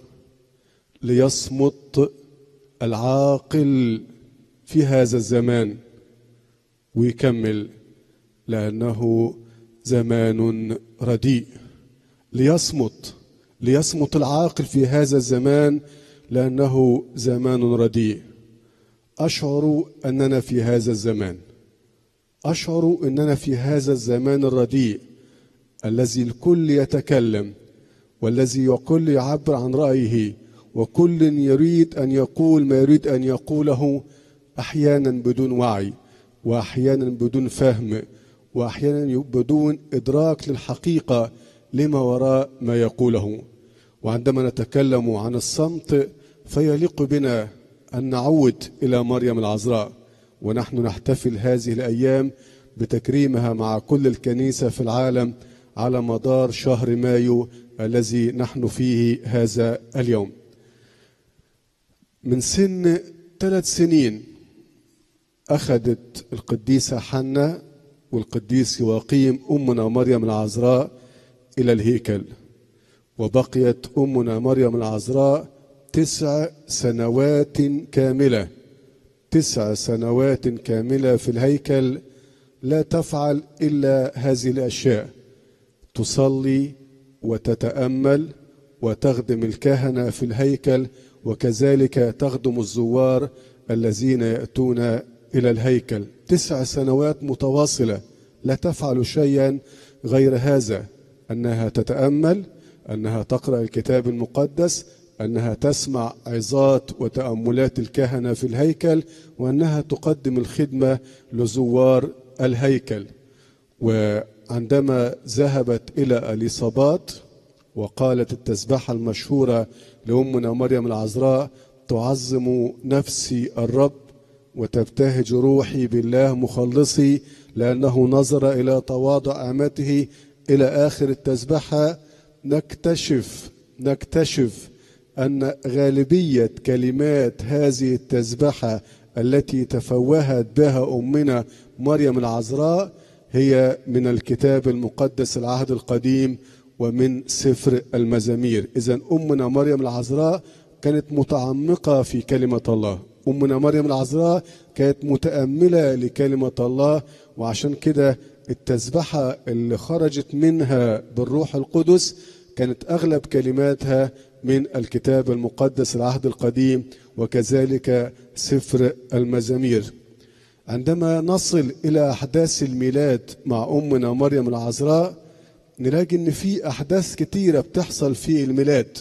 ليصمت العاقل في هذا الزمان ويكمل لانه زمان رديء ليصمت ليصمت العاقل في هذا الزمان لانه زمان رديء اشعر اننا في هذا الزمان اشعر اننا في هذا الزمان الرديء الذي الكل يتكلم والذي الكل يعبر عن رايه وكل يريد ان يقول ما يريد ان يقوله احيانا بدون وعي واحيانا بدون فهم واحيانا بدون ادراك للحقيقه لما وراء ما يقوله وعندما نتكلم عن الصمت فيليق بنا ان نعود الى مريم العذراء ونحن نحتفل هذه الايام بتكريمها مع كل الكنيسه في العالم على مدار شهر مايو الذي نحن فيه هذا اليوم من سن ثلاث سنين أخذت القديسة حنة والقديس يواقيم أمنا مريم العذراء إلى الهيكل وبقيت أمنا مريم العذراء تسع سنوات كاملة تسع سنوات كاملة في الهيكل لا تفعل إلا هذه الأشياء تصلي وتتأمل وتخدم الكهنة في الهيكل وكذلك تخدم الزوار الذين يأتون إلى الهيكل تسع سنوات متواصلة لا تفعل شيئا غير هذا أنها تتأمل أنها تقرأ الكتاب المقدس أنها تسمع عظات وتأملات الكهنة في الهيكل وأنها تقدم الخدمة لزوار الهيكل وعندما ذهبت إلى أليصابات وقالت التسبحة المشهورة لأمنا مريم العذراء تعظم نفسي الرب وتبتهج روحي بالله مخلصي لأنه نظر إلى تواضع أمته إلى آخر التسبحة نكتشف نكتشف أن غالبية كلمات هذه التسبحة التي تفوهت بها أمنا مريم العذراء هي من الكتاب المقدس العهد القديم ومن سفر المزامير إذا أمنا مريم العذراء كانت متعمقة في كلمة الله أمنا مريم العذراء كانت متأملة لكلمة الله وعشان كده التسبحة اللي خرجت منها بالروح القدس كانت أغلب كلماتها من الكتاب المقدس العهد القديم وكذلك سفر المزامير عندما نصل إلى أحداث الميلاد مع أمنا مريم العذراء نلاقي إن في أحداث كتيرة بتحصل في الميلاد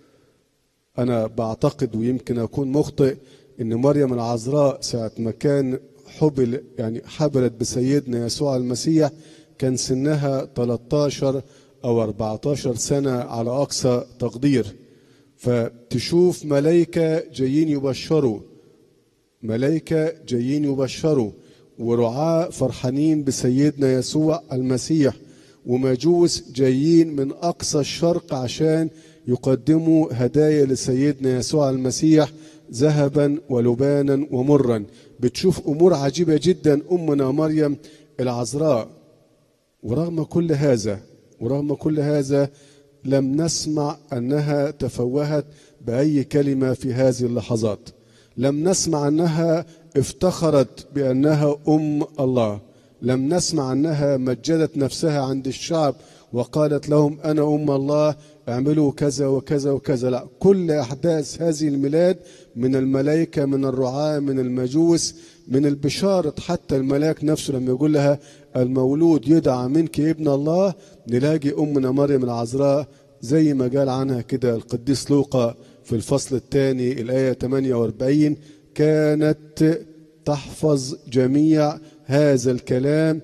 أنا بعتقد ويمكن أكون مخطئ إن مريم العذراء ساعة ما كان حبل يعني حبلت بسيدنا يسوع المسيح كان سنها 13 أو 14 سنة على أقصى تقدير فتشوف ملايكة جايين يبشروا ملايكة جايين يبشروا ورعاة فرحانين بسيدنا يسوع المسيح ومجوس جايين من أقصى الشرق عشان يقدموا هدايا لسيدنا يسوع المسيح ذهبا ولبانا ومرا بتشوف أمور عجيبة جدا أمنا مريم العذراء ورغم كل هذا ورغم كل هذا لم نسمع أنها تفوهت بأي كلمة في هذه اللحظات لم نسمع أنها افتخرت بأنها أم الله لم نسمع أنها مجدت نفسها عند الشعب وقالت لهم أنا أم الله اعملوا كذا وكذا وكذا لا كل أحداث هذه الميلاد من الملائكة من الرعاة من المجوس من البشارة حتى الملاك نفسه لما يقول لها المولود يدعى منك ابن الله نلاقي أمنا مريم العذراء زي ما قال عنها كده القديس لوقا في الفصل الثاني الآية 48 كانت تحفظ جميع هذا الكلام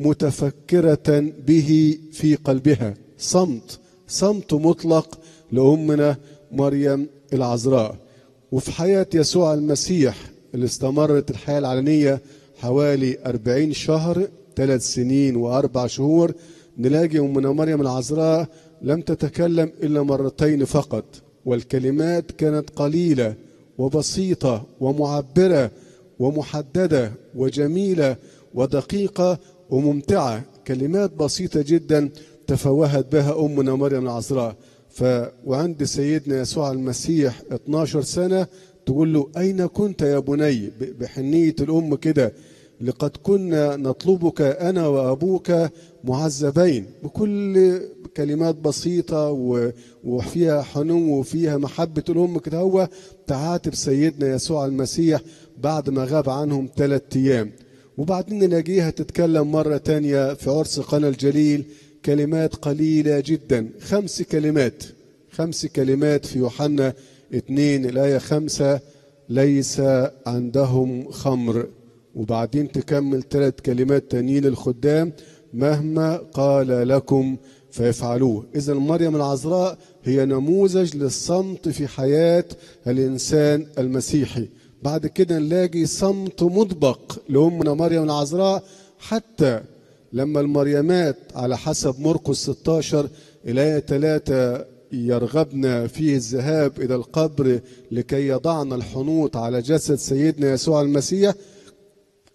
متفكرة به في قلبها صمت صمت مطلق لأمنا مريم العذراء وفي حياة يسوع المسيح اللي استمرت الحياة العلنية حوالي أربعين شهر ثلاث سنين وأربع شهور نلاقي أمنا مريم العذراء لم تتكلم إلا مرتين فقط والكلمات كانت قليلة وبسيطة ومعبرة ومحددة وجميلة ودقيقة وممتعة كلمات بسيطة جدا تفوهت بها أمنا مريم العذراء ف وعند سيدنا يسوع المسيح 12 سنة تقول له أين كنت يا بني بحنية الأم كده لقد كنا نطلبك أنا وأبوك معذبين بكل كلمات بسيطة وفيها حنو وفيها محبة الأم كده هو تعاتب سيدنا يسوع المسيح بعد ما غاب عنهم ثلاثة أيام وبعدين نلاقيها تتكلم مرة تانية في عرس قنا الجليل كلمات قليلة جدا خمس كلمات خمس كلمات في يوحنا اتنين الآية خمسة ليس عندهم خمر وبعدين تكمل ثلاث كلمات تانيين الخدام مهما قال لكم فيفعلوه إذا مريم العذراء هي نموذج للصمت في حياة الإنسان المسيحي بعد كده نلاقي صمت مطبق لأمنا مريم العذراء حتى لما المريمات على حسب مرقس 16 الآية 3 يرغبن فيه الذهاب إلى القبر لكي يضعن الحنوط على جسد سيدنا يسوع المسيح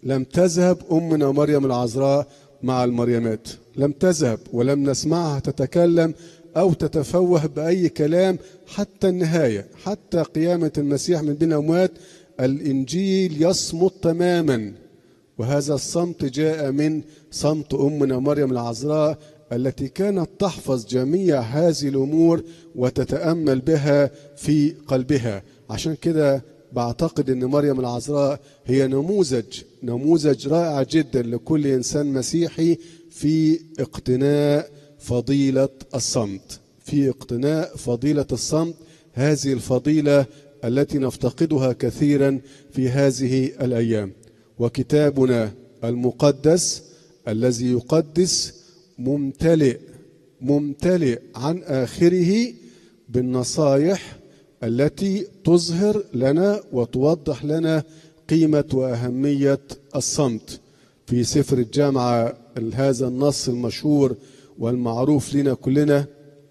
لم تذهب أمنا مريم العذراء مع المريمات لم تذهب ولم نسمعها تتكلم أو تتفوه بأي كلام حتى النهاية حتى قيامة المسيح من بين الأموات الإنجيل يصمت تماما وهذا الصمت جاء من صمت أمنا مريم العذراء التي كانت تحفظ جميع هذه الأمور وتتأمل بها في قلبها عشان كده بعتقد ان مريم العذراء هي نموذج نموذج رائع جدا لكل انسان مسيحي في اقتناء فضيله الصمت في اقتناء فضيله الصمت هذه الفضيله التي نفتقدها كثيرا في هذه الايام وكتابنا المقدس الذي يقدس ممتلئ ممتلئ عن اخره بالنصائح التي تظهر لنا وتوضح لنا قيمة وأهمية الصمت في سفر الجامعة هذا النص المشهور والمعروف لنا كلنا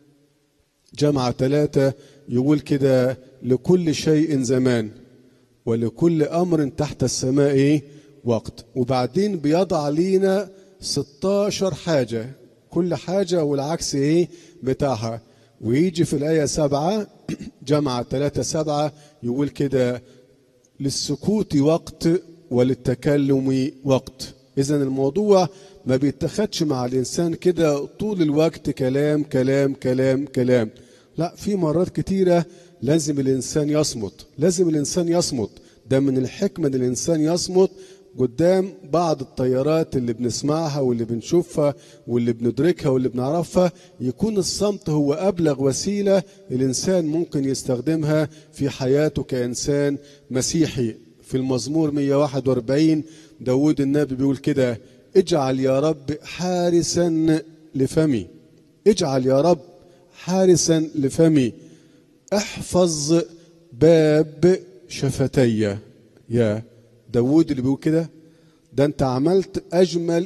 جامعة ثلاثة يقول كده لكل شيء زمان ولكل أمر تحت السماء وقت وبعدين بيضع لينا 16 حاجة كل حاجة والعكس إيه بتاعها ويجي في الآية سبعة جمع ثلاثة سبعة يقول كده للسكوت وقت وللتكلم وقت إذا الموضوع ما بيتخدش مع الإنسان كده طول الوقت كلام كلام كلام كلام لا في مرات كتيرة لازم الإنسان يصمت لازم الإنسان يصمت ده من الحكمة ان الإنسان يصمت قدام بعض التيارات اللي بنسمعها واللي بنشوفها واللي بندركها واللي بنعرفها يكون الصمت هو أبلغ وسيلة الإنسان ممكن يستخدمها في حياته كإنسان مسيحي في المزمور 141 داود النبي بيقول كده اجعل يا رب حارسا لفمي اجعل يا رب حارسا لفمي احفظ باب شفتي يا داود اللي بيقول كده ده انت عملت اجمل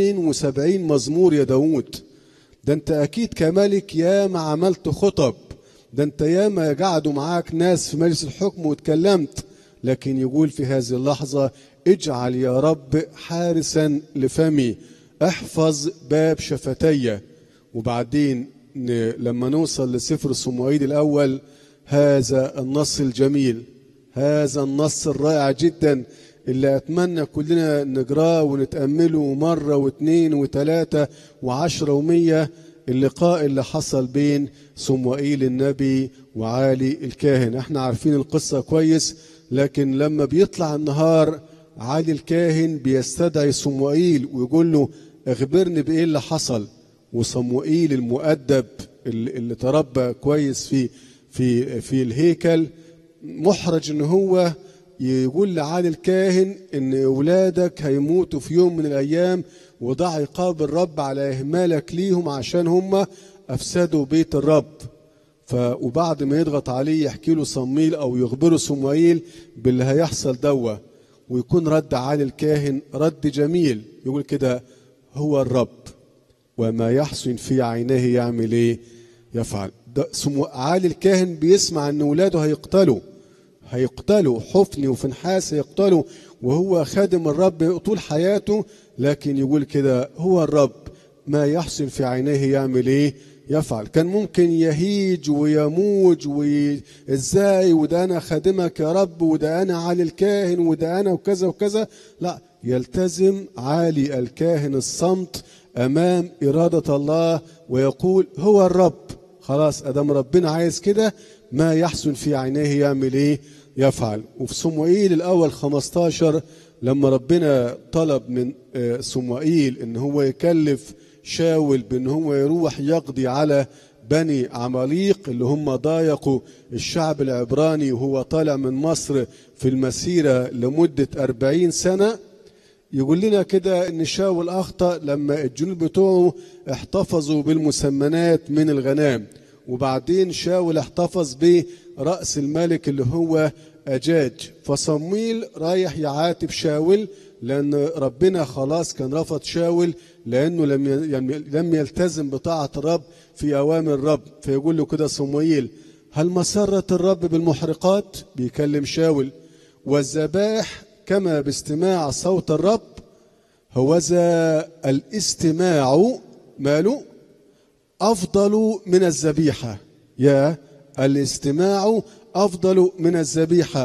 72 مزمور يا داود ده انت اكيد كملك يا ما عملت خطب ده انت يا ما قعدوا معاك ناس في مجلس الحكم واتكلمت لكن يقول في هذه اللحظة اجعل يا رب حارسا لفمي احفظ باب شفتي وبعدين لما نوصل لسفر صموئيل الأول هذا النص الجميل هذا النص الرائع جدا اللي أتمنى كلنا نقراه ونتأمله مرة واثنين وثلاثة وعشرة ومية اللقاء اللي حصل بين صموئيل النبي وعالي الكاهن احنا عارفين القصة كويس لكن لما بيطلع النهار عالي الكاهن بيستدعي صموئيل ويقول له اخبرني بايه اللي حصل وصموئيل المؤدب اللي, اللي تربى كويس في في في الهيكل محرج ان هو يقول لعالي الكاهن ان اولادك هيموتوا في يوم من الايام وده عقاب الرب على اهمالك ليهم عشان هم افسدوا بيت الرب ف وبعد ما يضغط عليه يحكي له صميل او يخبره صموئيل باللي هيحصل دوا ويكون رد عالي الكاهن رد جميل يقول كده هو الرب وما يحسن في عينيه يعمل ايه يفعل ده سمو عالي الكاهن بيسمع ان ولاده هيقتلوا هيقتلوا حفني وفنحاس هيقتلوا وهو خادم الرب طول حياته لكن يقول كده هو الرب ما يحسن في عينيه يعمل ايه يفعل كان ممكن يهيج ويموج وازاي وده انا خادمك يا رب وده انا عالي الكاهن وده انا وكذا وكذا لا يلتزم عالي الكاهن الصمت امام اراده الله ويقول هو الرب خلاص ادام ربنا عايز كده ما يحسن في عينيه يعمل ايه يفعل وفي صموئيل الاول 15 لما ربنا طلب من صموئيل ان هو يكلف شاول بان هو يروح يقضي على بني عماليق اللي هم ضايقوا الشعب العبراني وهو طالع من مصر في المسيرة لمدة أربعين سنة يقول لنا كده ان شاول اخطا لما الجنود بتوعه احتفظوا بالمسمنات من الغنام وبعدين شاول احتفظ براس الملك اللي هو اجاج فصمويل رايح يعاتب شاول لان ربنا خلاص كان رفض شاول لانه لم لم يلتزم بطاعه الرب في اوامر الرب فيقول له كده صموئيل هل مسرت الرب بالمحرقات بيكلم شاول والذبائح كما باستماع صوت الرب هوذا الاستماع ماله أفضل من الذبيحة يا الاستماع أفضل من الذبيحة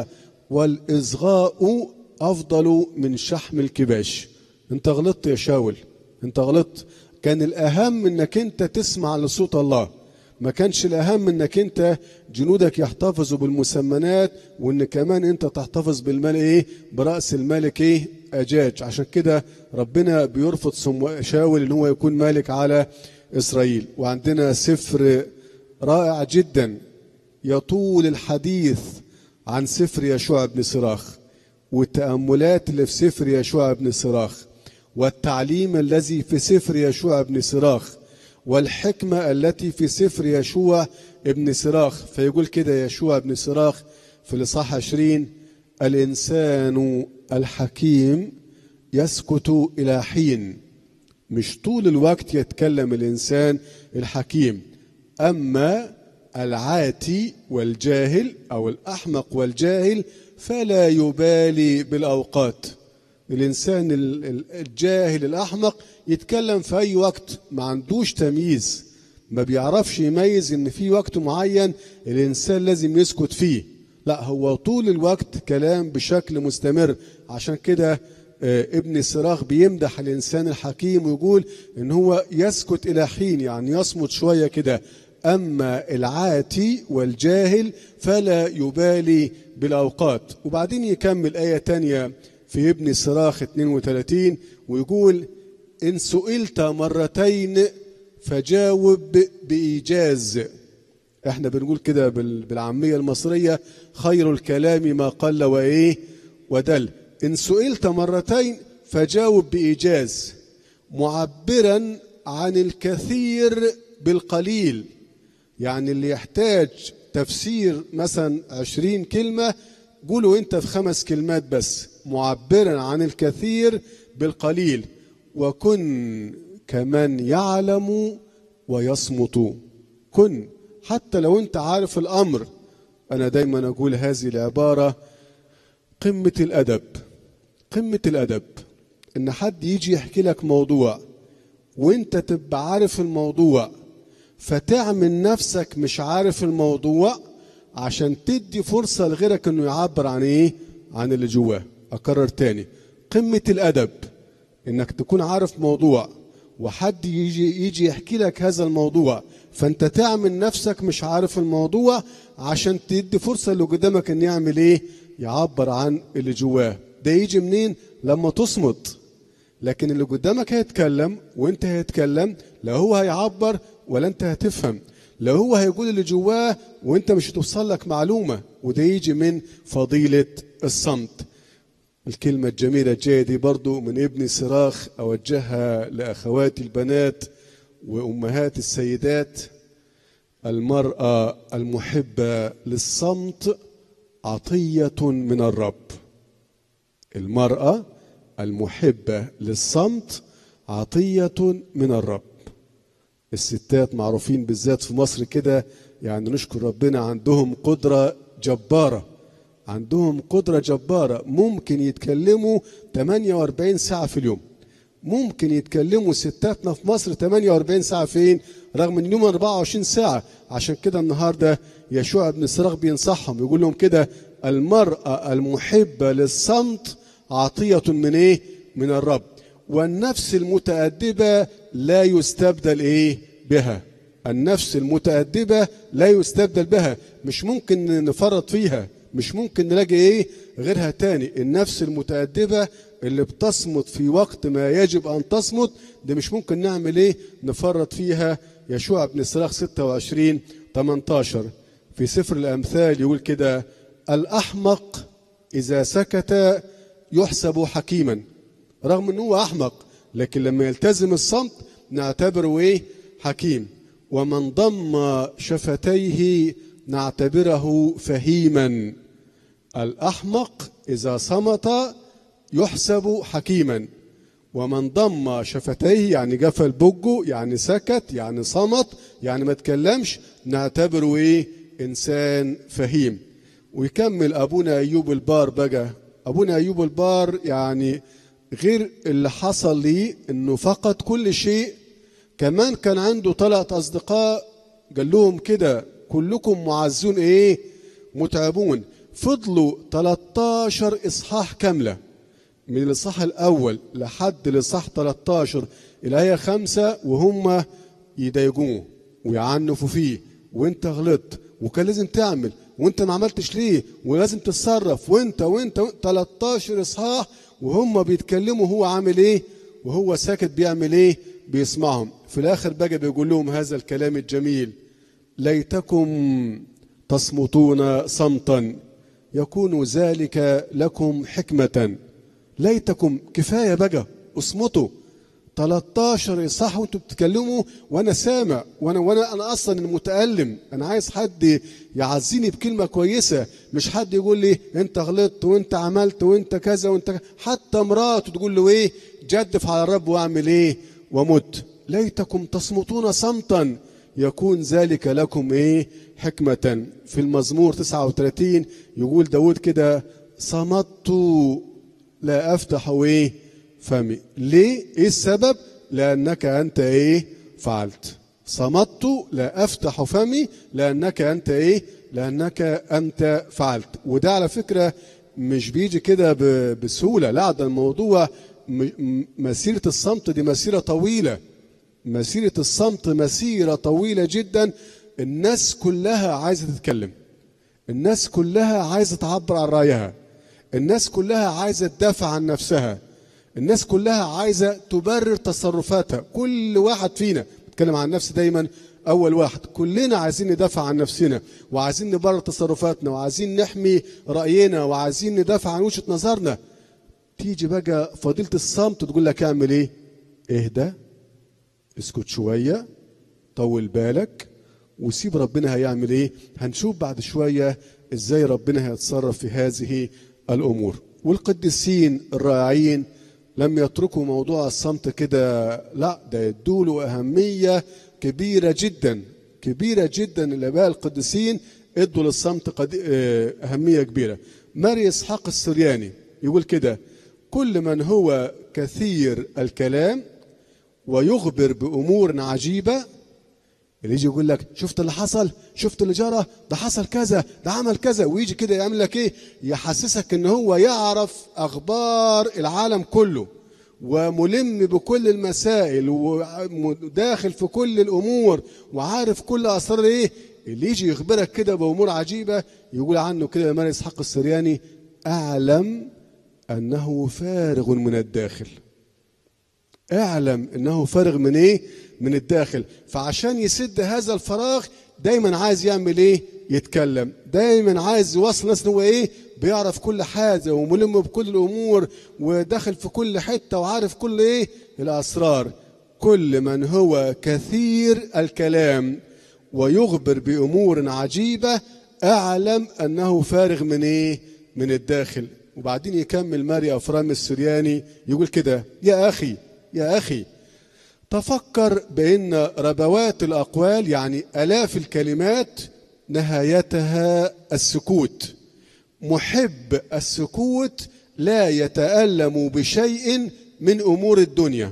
والإصغاء أفضل من شحم الكباش أنت غلطت يا شاول أنت غلطت كان الأهم أنك أنت تسمع لصوت الله ما كانش الأهم أنك أنت جنودك يحتفظوا بالمسمنات وأن كمان أنت تحتفظ بالمال إيه برأس الملك إيه أجاج عشان كده ربنا بيرفض سم- شاول أن هو يكون مالك على إسرائيل وعندنا سفر رائع جدا يطول الحديث عن سفر يشوع بن صراخ والتأملات اللي في سفر يشوع بن صراخ والتعليم الذي في سفر يشوع بن صراخ والحكمة التي في سفر يشوع ابن صراخ فيقول كده يشوع بن صراخ في الإصحاح 20 الإنسان الحكيم يسكت إلى حين مش طول الوقت يتكلم الإنسان الحكيم أما العاتي والجاهل أو الأحمق والجاهل فلا يبالي بالأوقات الإنسان ال- ال- الجاهل الأحمق يتكلم في أي وقت ما عندوش تمييز ما بيعرفش يميز إن في وقت معين الإنسان لازم يسكت فيه لا هو طول الوقت كلام بشكل مستمر عشان كده آه، ابن الصراخ بيمدح الإنسان الحكيم ويقول إن هو يسكت إلى حين يعني يصمت شوية كده أما العاتي والجاهل فلا يبالي بالأوقات وبعدين يكمل آية تانية في ابن الصراخ 32 ويقول إن سئلت مرتين فجاوب بإيجاز احنا بنقول كده بال- بالعامية المصرية خير الكلام ما قل وإيه ودل إن سئلت مرتين فجاوب بإيجاز معبرا عن الكثير بالقليل يعني اللي يحتاج تفسير مثلا عشرين كلمة قولوا انت في خمس كلمات بس معبرا عن الكثير بالقليل وكن كمن يعلم ويصمت كن حتى لو انت عارف الامر انا دايما اقول هذه العباره قمه الادب قمه الادب ان حد يجي يحكي لك موضوع وانت تبقى عارف الموضوع فتعمل نفسك مش عارف الموضوع عشان تدي فرصه لغيرك انه يعبر عن ايه عن اللي جواه اكرر تاني قمه الادب انك تكون عارف موضوع وحد يجي يجي يحكي لك هذا الموضوع فانت تعمل نفسك مش عارف الموضوع عشان تدي فرصه اللي قدامك ان يعمل ايه يعبر عن اللي جواه ده يجي منين لما تصمت لكن اللي قدامك هيتكلم وانت هيتكلم لا هو هيعبر ولا انت هتفهم لا هو هيقول اللي جواه وانت مش هتوصل لك معلومه وده يجي من فضيله الصمت الكلمة الجميلة الجاية دي برضو من ابن صراخ أوجهها لأخواتي البنات وأمهات السيدات المرأة المحبة للصمت عطية من الرب المرأة المحبة للصمت عطية من الرب الستات معروفين بالذات في مصر كده يعني نشكر ربنا عندهم قدرة جبارة عندهم قدرة جبارة ممكن يتكلموا 48 ساعة في اليوم ممكن يتكلموا ستاتنا في مصر 48 ساعة فين رغم ان اليوم 24 ساعة عشان كده النهاردة يشوع بن صراخ بينصحهم يقول لهم كده المرأة المحبة للصمت عطية من ايه من الرب والنفس المتأدبة لا يستبدل ايه بها النفس المتأدبة لا يستبدل بها مش ممكن نفرط فيها مش ممكن نلاقي ايه غيرها تاني النفس المتأدبة اللي بتصمت في وقت ما يجب ان تصمت ده مش ممكن نعمل ايه نفرط فيها يشوع بن صراخ 26 18 في سفر الامثال يقول كده الاحمق اذا سكت يحسب حكيما رغم انه هو احمق لكن لما يلتزم الصمت نعتبره ايه حكيم ومن ضم شفتيه نعتبره فهيما الأحمق إذا صمت يحسب حكيما ومن ضم شفتيه يعني قفل بجه يعني سكت يعني صمت يعني ما تكلمش نعتبره ايه انسان فهيم ويكمل ابونا ايوب البار بقى ابونا ايوب البار يعني غير اللي حصل ليه انه فقد كل شيء كمان كان عنده ثلاث اصدقاء قال لهم كده كلكم معزون ايه متعبون فضلوا 13 اصحاح كامله من الاصحاح الاول لحد الاصحاح 13 الايه 5 وهم يضايقوه ويعنفوا فيه وانت غلطت وكان لازم تعمل وانت ما عملتش ليه ولازم تتصرف وانت وانت, وانت 13 اصحاح وهم بيتكلموا هو عامل ايه وهو ساكت بيعمل ايه بيسمعهم في الاخر بقى بيقول لهم هذا الكلام الجميل ليتكم تصمتون صمتا يكون ذلك لكم حكمة ليتكم كفاية بقى اصمتوا 13 اصحاح وانتوا بتتكلموا وانا سامع وانا وانا انا اصلا المتالم انا عايز حد يعزيني بكلمه كويسه مش حد يقول لي انت غلطت وانت عملت وانت كذا وانت كذا. حتى مراته تقول له ايه جدف على الرب واعمل ايه ومت ليتكم تصمتون صمتا يكون ذلك لكم ايه حكمة في المزمور 39 يقول داود كده صمت لا افتح ايه فمي ليه ايه السبب لانك انت ايه فعلت صمت لا افتح فمي لانك انت ايه لانك انت فعلت وده على فكره مش بيجي كده ب- بسهوله لا ده الموضوع م- م- مسيره الصمت دي مسيره طويله مسيره الصمت مسيره طويله جدا الناس كلها عايزه تتكلم الناس كلها عايزه تعبر عن رايها الناس كلها عايزه تدافع عن نفسها الناس كلها عايزه تبرر تصرفاتها كل واحد فينا بتكلم عن نفسي دايما اول واحد كلنا عايزين ندافع عن نفسنا وعايزين نبرر تصرفاتنا وعايزين نحمي راينا وعايزين ندافع عن وجهه نظرنا تيجي بقى فضيله الصمت تقول لك اعمل ايه اهدى اسكت شويه طول بالك وسيب ربنا هيعمل ايه هنشوف بعد شويه ازاي ربنا هيتصرف في هذه الامور والقديسين الرائعين لم يتركوا موضوع الصمت كده لا ده يدوا له اهميه كبيره جدا كبيره جدا الاباء القديسين ادوا للصمت قد... آه، اهميه كبيره ماري اسحاق السرياني يقول كده كل من هو كثير الكلام ويخبر بامور عجيبه اللي يجي يقول لك شفت اللي حصل شفت اللي جرى ده حصل كذا ده عمل كذا ويجي كده يعمل لك ايه يحسسك ان هو يعرف اخبار العالم كله وملم بكل المسائل وداخل في كل الامور وعارف كل اسرار ايه اللي يجي يخبرك كده بامور عجيبه يقول عنه كده ماري اسحاق السرياني اعلم انه فارغ من الداخل اعلم انه فارغ من ايه من الداخل فعشان يسد هذا الفراغ دايما عايز يعمل ايه يتكلم دايما عايز يوصل الناس ان هو ايه بيعرف كل حاجه وملم بكل الامور وداخل في كل حته وعارف كل ايه الاسرار كل من هو كثير الكلام ويخبر بامور عجيبه اعلم انه فارغ من ايه من الداخل وبعدين يكمل ماري افرام السرياني يقول كده يا اخي يا اخي تفكر بان ربوات الاقوال يعني الاف الكلمات نهايتها السكوت محب السكوت لا يتالم بشيء من امور الدنيا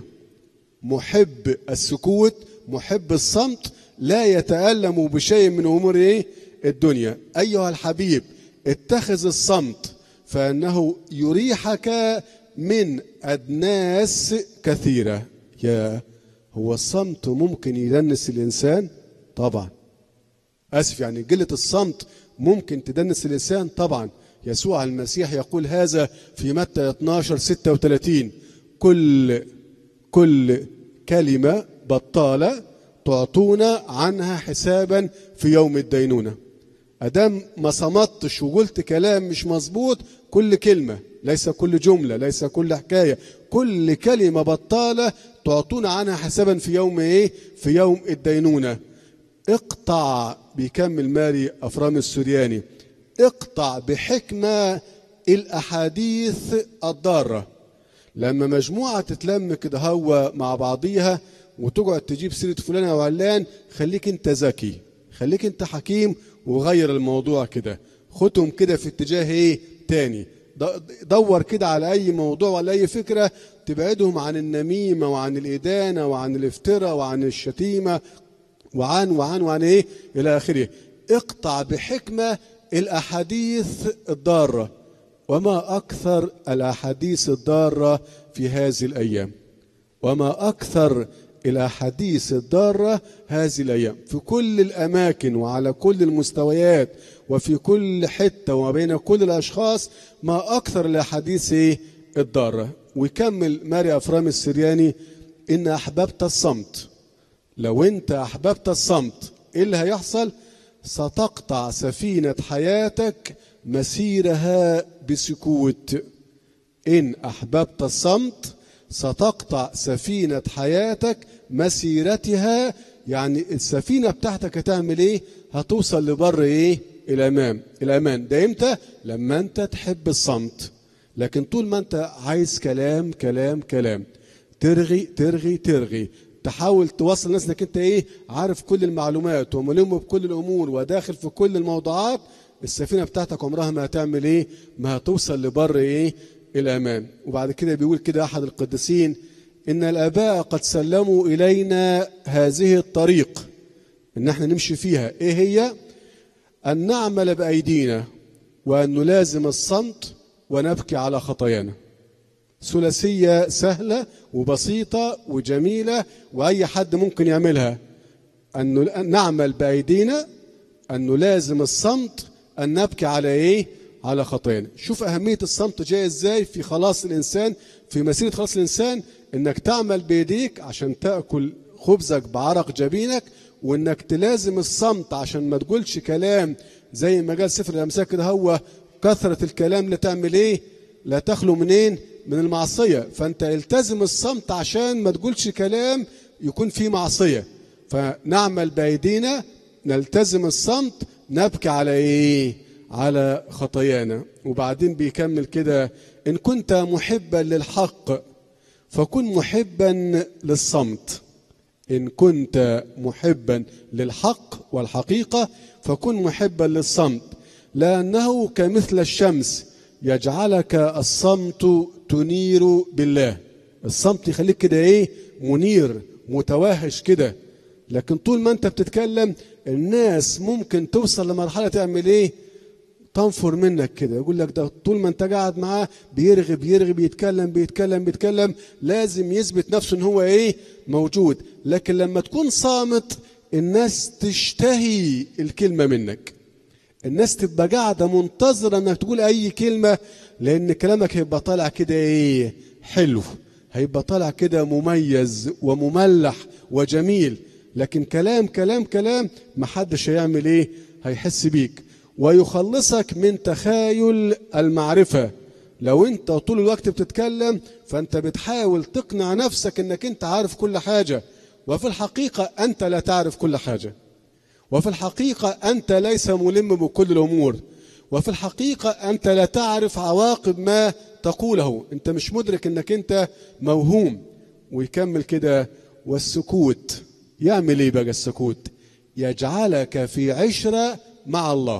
محب السكوت محب الصمت لا يتالم بشيء من امور ايه الدنيا ايها الحبيب اتخذ الصمت فانه يريحك من ادناس كثيره يا هو الصمت ممكن يدنس الانسان طبعا اسف يعني قله الصمت ممكن تدنس الانسان طبعا يسوع المسيح يقول هذا في متى 12 36 كل كل كلمه بطاله تعطون عنها حسابا في يوم الدينونه ادام ما صمتش وقلت كلام مش مظبوط كل كلمه ليس كل جمله ليس كل حكايه كل كلمه بطاله تعطون عنها حسابا في يوم ايه في يوم الدينونه اقطع بيكمل ماري افرام السورياني اقطع بحكمه الاحاديث الضاره لما مجموعه تتلم كده هو مع بعضيها وتقعد تجيب سيره فلان او علان خليك انت ذكي خليك انت حكيم وغير الموضوع كده خدهم كده في اتجاه ايه تاني د- دور كده على اي موضوع ولا اي فكره تبعدهم عن النميمه وعن الادانه وعن الافتراء وعن الشتيمه وعن وعن وعن ايه الى اخره اقطع بحكمه الاحاديث الضاره وما اكثر الاحاديث الضاره في هذه الايام وما أكثر الأحاديث الضارة هذه الأيام في كل الأماكن وعلى كل المستويات وفي كل حتة وما بين كل الأشخاص ما أكثر الأحاديث إيه؟ الضارة ويكمل ماري أفرام السرياني إن أحببت الصمت لو أنت أحببت الصمت إيه اللي هيحصل ستقطع سفينة حياتك مسيرها بسكوت إن أحببت الصمت ستقطع سفينة حياتك مسيرتها يعني السفينة بتاعتك هتعمل إيه؟ هتوصل لبر إيه؟ الأمام الأمان ده إمتى؟ لما أنت تحب الصمت لكن طول ما أنت عايز كلام كلام كلام ترغي ترغي ترغي تحاول توصل الناس انك انت ايه عارف كل المعلومات وملم بكل الامور وداخل في كل الموضوعات السفينه بتاعتك عمرها ما هتعمل ايه ما هتوصل لبر ايه الامان وبعد كده بيقول كده احد القديسين ان الاباء قد سلموا الينا هذه الطريق ان احنا نمشي فيها ايه هي ان نعمل بايدينا وان نلازم الصمت ونبكي على خطايانا ثلاثية سهلة وبسيطة وجميلة وأي حد ممكن يعملها أن نل- أن نعمل بأيدينا أن نلازم الصمت أن نبكي على إيه؟ على خطايانا شوف أهمية الصمت جاي إزاي في خلاص الإنسان في مسيرة خلاص الإنسان إنك تعمل بإيديك عشان تأكل خبزك بعرق جبينك وإنك تلازم الصمت عشان ما تقولش كلام زي ما قال سفر الأمثال كده هو كثرة الكلام لا تعمل إيه؟ لا تخلو منين؟ من المعصية فأنت التزم الصمت عشان ما تقولش كلام يكون فيه معصية فنعمل بأيدينا نلتزم الصمت نبكي على إيه؟ على خطايانا وبعدين بيكمل كده إن كنت محبا للحق فكن محبا للصمت إن كنت محبا للحق والحقيقة فكن محبا للصمت لأنه كمثل الشمس يجعلك الصمت تنير بالله الصمت يخليك كده ايه منير متوهش كده لكن طول ما انت بتتكلم الناس ممكن توصل لمرحلة تعمل ايه تنفر منك كده يقول لك ده طول ما انت قاعد معاه بيرغي بيرغي بيتكلم بيتكلم بيتكلم لازم يثبت نفسه ان هو ايه موجود لكن لما تكون صامت الناس تشتهي الكلمة منك الناس تبقى قاعدة منتظرة انك تقول اي كلمة لان كلامك هيبقى طالع كده ايه حلو هيبقى طالع كده مميز ومملح وجميل لكن كلام كلام كلام محدش هيعمل ايه هيحس بيك ويخلصك من تخايل المعرفة لو انت طول الوقت بتتكلم فانت بتحاول تقنع نفسك انك انت عارف كل حاجة وفي الحقيقة انت لا تعرف كل حاجة وفي الحقيقة أنت ليس ملم بكل الأمور وفي الحقيقة أنت لا تعرف عواقب ما تقوله أنت مش مدرك أنك أنت موهوم ويكمل كده والسكوت يعمل إيه بقى السكوت يجعلك في عشرة مع الله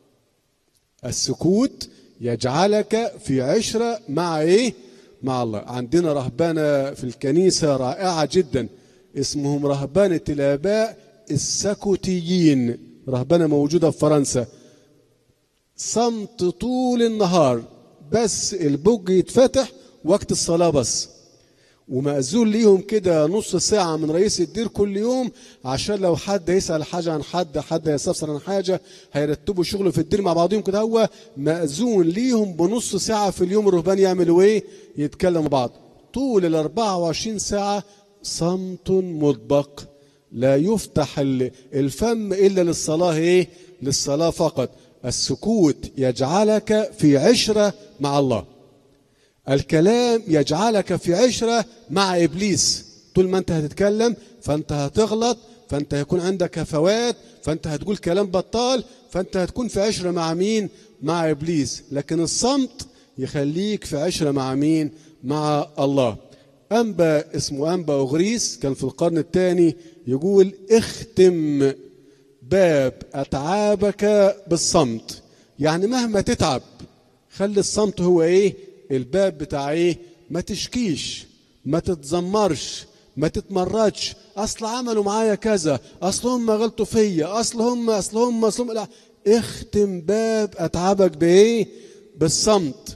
السكوت يجعلك في عشرة مع إيه مع الله عندنا رهبانة في الكنيسة رائعة جدا اسمهم رهبانة الآباء السكوتيين رهبانة موجودة في فرنسا صمت طول النهار بس البوج يتفتح وقت الصلاة بس ومأذون ليهم كده نص ساعة من رئيس الدير كل يوم عشان لو حد يسأل حاجة عن حد حد يستفسر عن حاجة هيرتبوا شغله في الدير مع بعضهم كده هو مأذون ليهم بنص ساعة في اليوم الرهبان يعملوا ايه يتكلموا بعض طول ال 24 ساعة صمت مطبق لا يفتح ال- الفم إلا للصلاة ايه للصلاة فقط السكوت يجعلك في عشرة مع الله الكلام يجعلك في عشرة مع إبليس طول ما أنت هتتكلم فأنت هتغلط فأنت هيكون عندك هفوات فأنت هتقول كلام بطال فأنت هتكون في عشرة مع مين مع إبليس لكن الصمت يخليك في عشرة مع مين مع الله أنبا اسمه أنبا أغريس كان في القرن الثاني يقول اختم باب أتعابك بالصمت يعني مهما تتعب خلي الصمت هو ايه الباب بتاع ايه ما تشكيش ما تتذمرش ما تتمردش اصل عملوا معايا كذا اصل هم غلطوا فيا اصل هم اصل هم اصل هم لا اختم باب اتعبك بايه بالصمت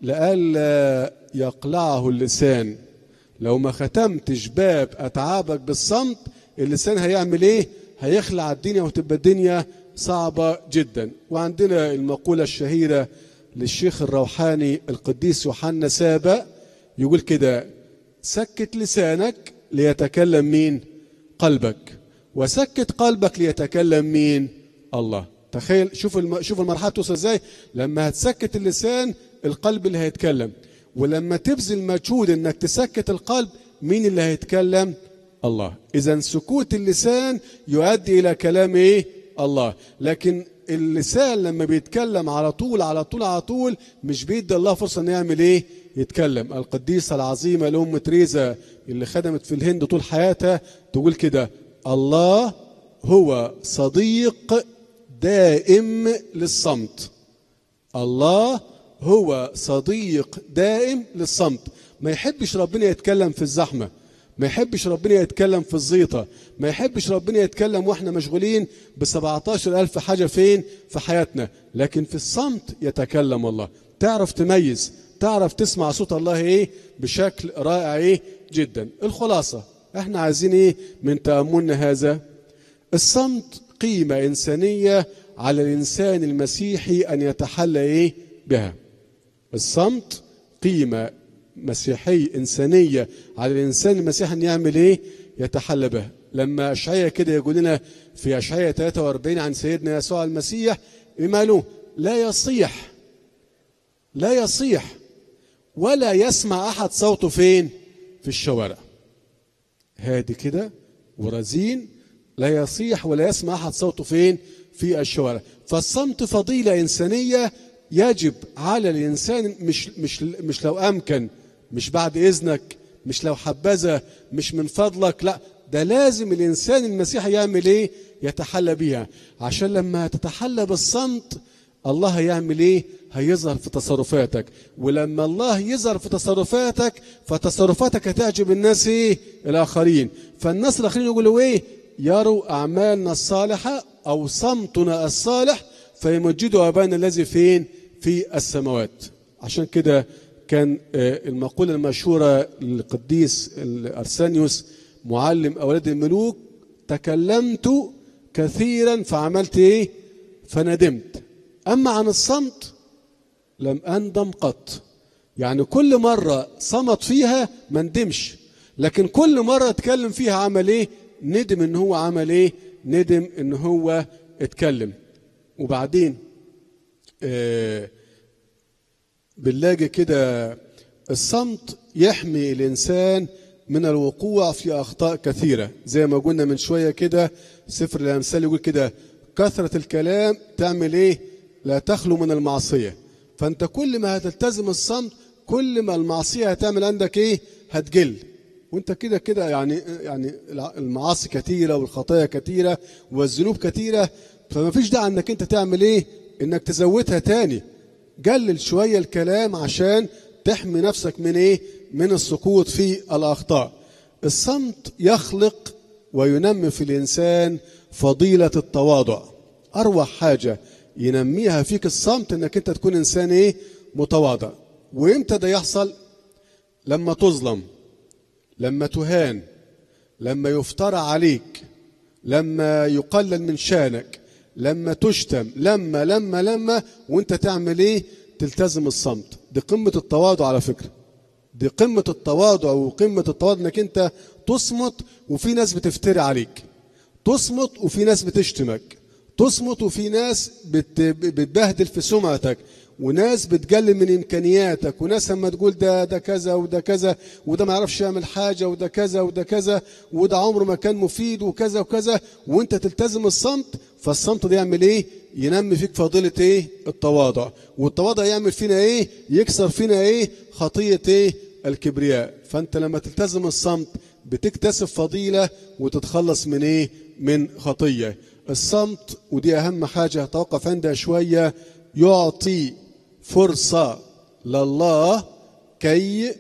لئلا يقلعه اللسان لو ما ختمتش باب اتعابك بالصمت اللسان هيعمل ايه هيخلع الدنيا وتبقى الدنيا صعبة جدا وعندنا المقولة الشهيرة للشيخ الروحاني القديس يوحنا سابا يقول كده سكت لسانك ليتكلم مين قلبك وسكت قلبك ليتكلم مين الله تخيل شوف الم... شوف المرحله توصل ازاي لما هتسكت اللسان القلب اللي هيتكلم ولما تبذل مجهود انك تسكت القلب مين اللي هيتكلم الله اذا سكوت اللسان يؤدي الى كلام ايه الله لكن اللسان لما بيتكلم على طول على طول على طول مش بيدي الله فرصه انه يعمل ايه يتكلم القديسه العظيمه الام تريزا اللي خدمت في الهند طول حياتها تقول كده الله هو صديق دائم للصمت الله هو صديق دائم للصمت ما يحبش ربنا يتكلم في الزحمه ما يحبش ربنا يتكلم في الزيطة ما يحبش ربنا يتكلم واحنا مشغولين ب 17 ألف حاجة فين في حياتنا لكن في الصمت يتكلم الله تعرف تميز تعرف تسمع صوت الله ايه بشكل رائع ايه جدا الخلاصة احنا عايزين ايه من تأملنا هذا الصمت قيمة إنسانية على الإنسان المسيحي أن يتحلى ايه بها الصمت قيمة مسيحية إنسانية على الإنسان المسيحي أن يعمل إيه؟ يتحلى به لما أشعية كده يقول لنا في أشعية 43 عن سيدنا يسوع المسيح ماله لا يصيح لا يصيح ولا يسمع أحد صوته فين؟ في الشوارع هادي كده ورزين لا يصيح ولا يسمع أحد صوته فين؟ في الشوارع فالصمت فضيلة إنسانية يجب على الإنسان مش مش مش لو أمكن مش بعد إذنك مش لو حبذا مش من فضلك لا ده لازم الإنسان المسيحي يعمل إيه يتحلى بيها عشان لما تتحلى بالصمت الله هيعمل إيه هيظهر في تصرفاتك ولما الله يظهر في تصرفاتك فتصرفاتك هتعجب الناس إيه الآخرين فالناس الآخرين يقولوا إيه يروا أعمالنا الصالحة أو صمتنا الصالح فيمجدوا أبانا الذي فين في السماوات عشان كده كان المقولة المشهورة للقديس أرسانيوس معلم أولاد الملوك تكلمت كثيرا فعملت إيه فندمت أما عن الصمت لم أندم قط يعني كل مرة صمت فيها ما ندمش لكن كل مرة اتكلم فيها عمل إيه ندم إن هو عمل إيه ندم إن هو اتكلم وبعدين آه بنلاقي كده الصمت يحمي الإنسان من الوقوع في أخطاء كثيرة زي ما قلنا من شوية كده سفر الأمثال يقول كده كثرة الكلام تعمل إيه لا تخلو من المعصية فأنت كل ما هتلتزم الصمت كل ما المعصية هتعمل عندك إيه هتقل وانت كده كده يعني يعني المعاصي كثيره والخطايا كثيره والذنوب كثيره فما فيش داعي انك انت تعمل ايه انك تزودها تاني قلل شويه الكلام عشان تحمي نفسك من ايه من السقوط في الاخطاء الصمت يخلق وينمي في الانسان فضيله التواضع اروع حاجه ينميها فيك الصمت انك انت تكون انسان ايه متواضع وامتى ده يحصل لما تظلم لما تهان لما يفترى عليك لما يقلل من شانك لما تشتم لما لما لما وانت تعمل ايه تلتزم الصمت دي قمة التواضع على فكرة دي قمة التواضع وقمة التواضع انك انت تصمت وفي ناس بتفتري عليك تصمت وفي ناس بتشتمك تصمت وفي ناس بت... بتبهدل في سمعتك وناس بتقلل من امكانياتك وناس لما تقول ده ده كذا وده كذا وده ما يعرفش يعمل حاجه وده كذا وده كذا وده عمره ما كان مفيد وكذا وكذا وانت تلتزم الصمت فالصمت ده يعمل ايه؟ ينمي فيك فضيله ايه؟ التواضع والتواضع يعمل فينا ايه؟ يكسر فينا ايه؟ خطيه ايه؟ الكبرياء فانت لما تلتزم الصمت بتكتسب فضيله وتتخلص من ايه؟ من خطيه الصمت ودي اهم حاجه هتوقف عندها شويه يعطي فرصة لله كي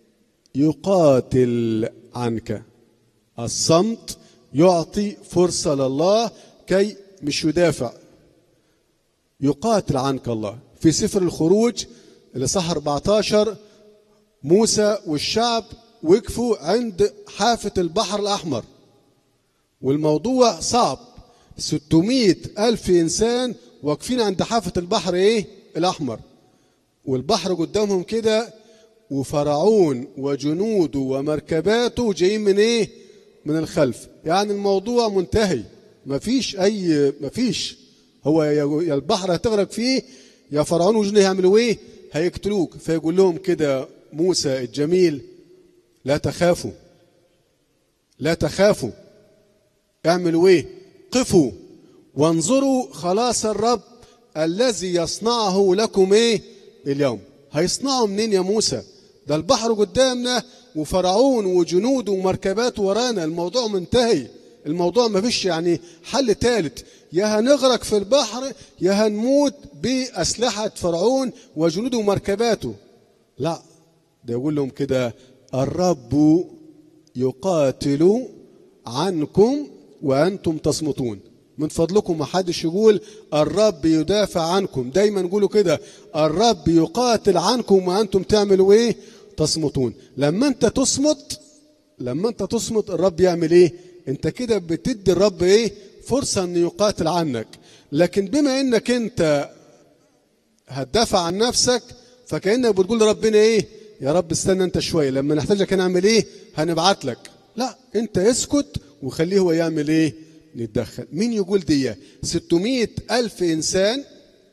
يقاتل عنك الصمت يعطي فرصة لله كي مش يدافع يقاتل عنك الله في سفر الخروج اللي صح 14 موسى والشعب وقفوا عند حافة البحر الأحمر والموضوع صعب 600 ألف إنسان واقفين عند حافة البحر إيه الأحمر والبحر قدامهم كده وفرعون وجنوده ومركباته جايين من إيه من الخلف يعني الموضوع منتهي مفيش أي مفيش هو يا يا البحر هتغرق فيه يا فرعون وجنوده هيعملوا إيه هيقتلوك فيقول لهم كده موسى الجميل لا تخافوا لا تخافوا اعملوا ايه قفوا وانظروا خلاص الرب الذي يصنعه لكم ايه اليوم هيصنعه منين يا موسى ده البحر قدامنا وفرعون وجنوده ومركباته ورانا الموضوع منتهي الموضوع ما فيش يعني حل ثالث يا هنغرق في البحر يا هنموت بأسلحة فرعون وجنوده ومركباته لا ده يقول لهم كده الرب يقاتل عنكم وأنتم تصمتون من فضلكم ما حدش يقول الرب يدافع عنكم دايما قولوا كده الرب يقاتل عنكم وأنتم تعملوا ايه تصمتون لما انت تصمت لما انت تصمت الرب يعمل ايه انت كده بتدي الرب ايه فرصة انه يقاتل عنك لكن بما انك انت هتدافع عن نفسك فكأنك بتقول لربنا ايه يا رب استنى انت شوية لما نحتاجك هنعمل ايه هنبعت لك لا انت اسكت وخليه هو يعمل ايه نتدخل مين يقول دي 600 ألف إنسان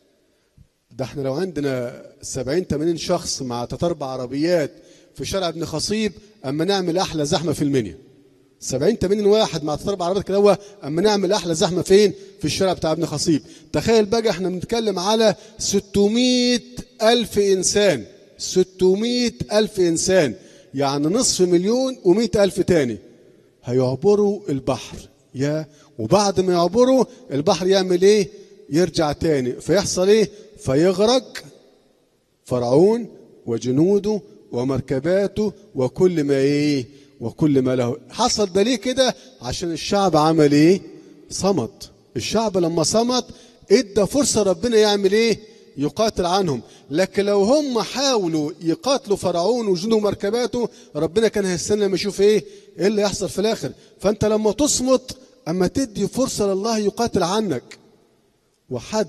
ده احنا لو عندنا 70 80 شخص مع تلات اربع عربيات في شارع ابن خصيب اما نعمل احلى زحمه في المنيا 70 80 واحد مع تلات اربع عربيات كده هو اما نعمل احلى زحمه فين في الشارع بتاع ابن خصيب تخيل بقى احنا بنتكلم على 600 الف انسان 600 الف انسان يعني نصف مليون و100 الف تاني هيعبروا البحر يا وبعد ما يعبروا البحر يعمل ايه يرجع تاني فيحصل ايه فيغرق فرعون وجنوده ومركباته وكل ما ايه وكل ما له حصل ده ليه كده عشان الشعب عمل ايه صمت الشعب لما صمت ادى فرصة ربنا يعمل ايه يقاتل عنهم لكن لو هم حاولوا يقاتلوا فرعون وجنوده ومركباته ربنا كان هيستنى لما يشوف ايه ايه اللي يحصل في الاخر فانت لما تصمت اما تدي فرصة لله يقاتل عنك وحد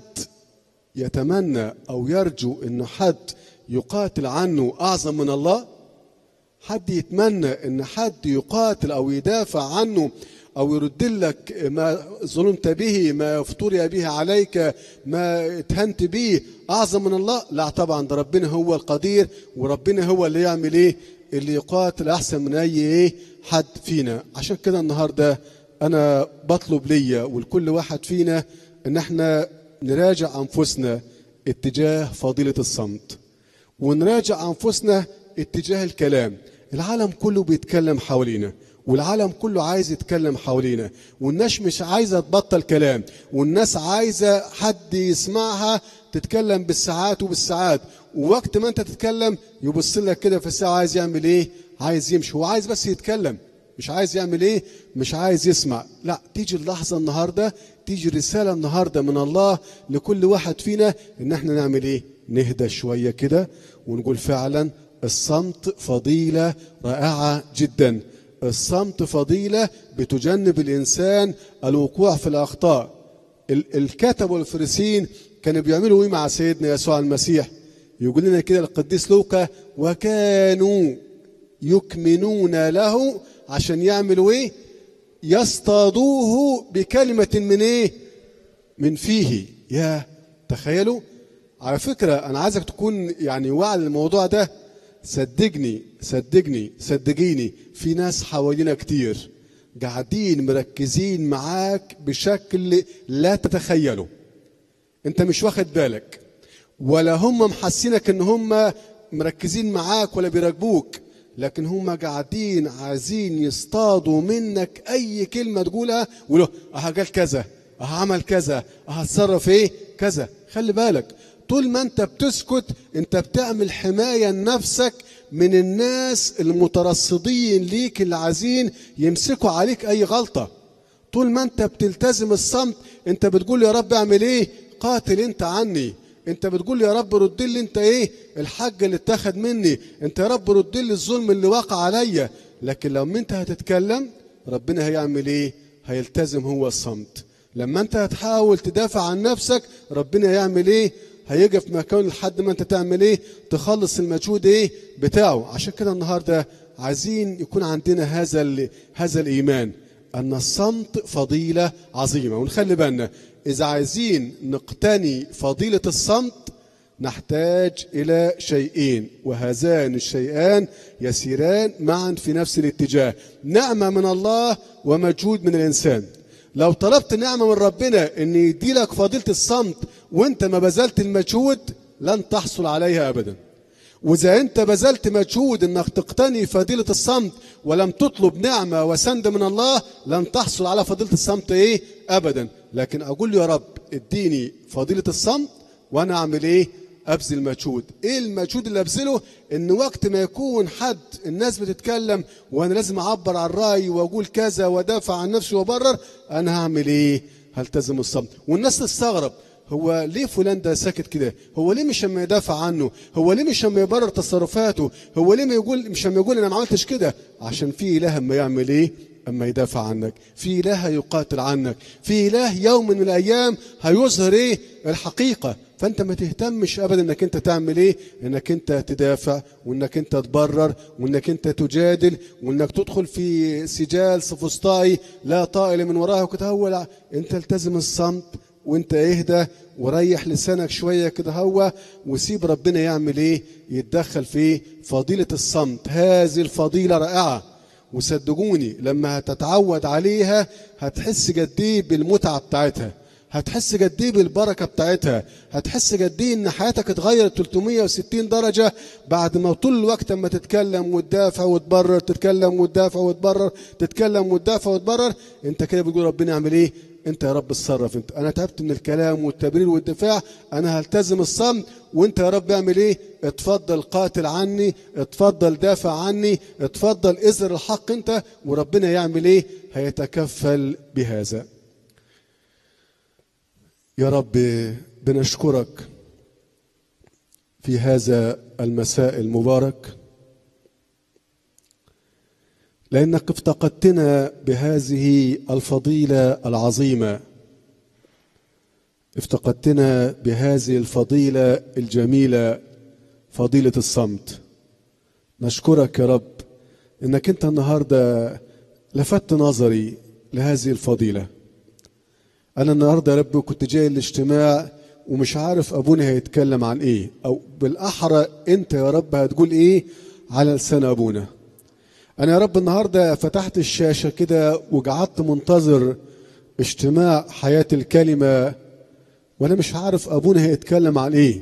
يتمنى او يرجو انه حد يقاتل عنه اعظم من الله حد يتمنى ان حد يقاتل او يدافع عنه او يرد لك ما ظلمت به ما افتري به عليك ما اتهنت به اعظم من الله لا طبعا ده ربنا هو القدير وربنا هو اللي يعمل ايه اللي يقاتل احسن من اي ايه حد فينا عشان كده النهارده انا بطلب ليا ولكل واحد فينا ان احنا نراجع انفسنا اتجاه فضيله الصمت ونراجع انفسنا اتجاه الكلام العالم كله بيتكلم حوالينا والعالم كله عايز يتكلم حوالينا والناس مش عايزه تبطل كلام والناس عايزه حد يسمعها تتكلم بالساعات وبالساعات ووقت ما انت تتكلم يبص لك كده في الساعه عايز يعمل ايه عايز يمشي هو عايز بس يتكلم مش عايز يعمل ايه مش عايز يسمع لا تيجي اللحظه النهارده تيجي رساله النهارده من الله لكل واحد فينا ان احنا نعمل ايه نهدى شويه كده ونقول فعلا الصمت فضيله رائعه جدا الصمت فضيله بتجنب الانسان الوقوع في الاخطاء ال- الكتب والفريسين كانوا بيعملوا ايه مع سيدنا يسوع المسيح يقول لنا كده القديس لوقا وكانوا يكمنون له عشان يعملوا ايه يصطادوه بكلمة من ايه من فيه يا تخيلوا على فكرة انا عايزك تكون يعني واعي للموضوع ده صدقني صدقني صدقيني في ناس حوالينا كتير قاعدين مركزين معاك بشكل لا تتخيله انت مش واخد بالك ولا هم محسينك ان هم مركزين معاك ولا بيراقبوك لكن هم قاعدين عايزين يصطادوا منك اي كلمه تقولها ويقولوا اه قال كذا اه عمل كذا اه اتصرف ايه كذا خلي بالك طول ما انت بتسكت انت بتعمل حماية لنفسك من الناس المترصدين ليك اللي عايزين يمسكوا عليك اي غلطة طول ما انت بتلتزم الصمت انت بتقول يا رب اعمل ايه قاتل انت عني انت بتقول يا رب رد لي انت ايه الحق اللي اتخذ مني انت يا رب رد لي الظلم اللي وقع عليا لكن لما انت هتتكلم ربنا هيعمل ايه هيلتزم هو الصمت لما انت هتحاول تدافع عن نفسك ربنا هيعمل ايه هيجي في مكان لحد ما انت تعمل ايه تخلص المجهود ايه بتاعه عشان كده النهارده عايزين يكون عندنا هذا ال- هذا الايمان ان الصمت فضيله عظيمه ونخلي بالنا اذا عايزين نقتني فضيله الصمت نحتاج الى شيئين وهذان الشيئان يسيران معا في نفس الاتجاه نعمه من الله ومجهود من الانسان لو طلبت نعمه من ربنا ان يديلك فضيله الصمت وانت ما بذلت المجهود لن تحصل عليها ابدا واذا انت بذلت مجهود انك تقتني فضيله الصمت ولم تطلب نعمه وسند من الله لن تحصل على فضيله الصمت ايه ابدا لكن اقول يا رب اديني فضيله الصمت وانا اعمل ايه ابذل مجهود ايه المجهود اللي ابذله ان وقت ما يكون حد الناس بتتكلم وانا لازم اعبر عن رايي واقول كذا وادافع عن نفسي وابرر انا هعمل ايه هلتزم الصمت والناس تستغرب هو ليه فلان ده ساكت كده هو ليه مش اما يدافع عنه هو ليه مش اما يبرر تصرفاته هو ليه ما يقول مش اما يقول انا ما عملتش كده عشان في اله اما يعمل ايه اما يدافع عنك في اله هيقاتل عنك في اله يوم من الايام هيظهر ايه الحقيقه فانت ما تهتمش ابدا انك انت تعمل ايه انك انت تدافع وانك انت تبرر وانك انت تجادل وانك تدخل في سجال سفسطائي لا طائل من وراها وكده هو لا انت التزم الصمت وانت اهدى وريح لسانك شويه كده هو وسيب ربنا يعمل ايه يتدخل في ايه فضيله الصمت هذه الفضيله رائعه وصدقوني لما هتتعود عليها هتحس قد ايه بالمتعه بتاعتها هتحس قد ايه بالبركه بتاعتها هتحس قد ايه ان حياتك اتغيرت 360 درجه بعد ما طول الوقت اما تتكلم وتدافع وتبرر تتكلم وتدافع وتبرر تتكلم وتدافع وتبرر انت كده بتقول ربنا يعمل ايه انت يا رب اتصرف انت انا تعبت من الكلام والتبرير والدفاع انا هلتزم الصمت وانت يا رب اعمل ايه اتفضل قاتل عني اتفضل دافع عني اتفضل ازر الحق انت وربنا يعمل ايه هيتكفل بهذا يا رب بنشكرك في هذا المساء المبارك لانك افتقدتنا بهذه الفضيله العظيمه افتقدتنا بهذه الفضيله الجميله فضيله الصمت نشكرك يا رب انك انت النهارده لفت نظري لهذه الفضيله انا النهارده يا رب كنت جاي الاجتماع ومش عارف ابونا هيتكلم عن ايه او بالاحرى انت يا رب هتقول ايه على لسان ابونا انا يا رب النهارده فتحت الشاشه كده وقعدت منتظر اجتماع حياه الكلمه وانا مش عارف ابونا هيتكلم عن ايه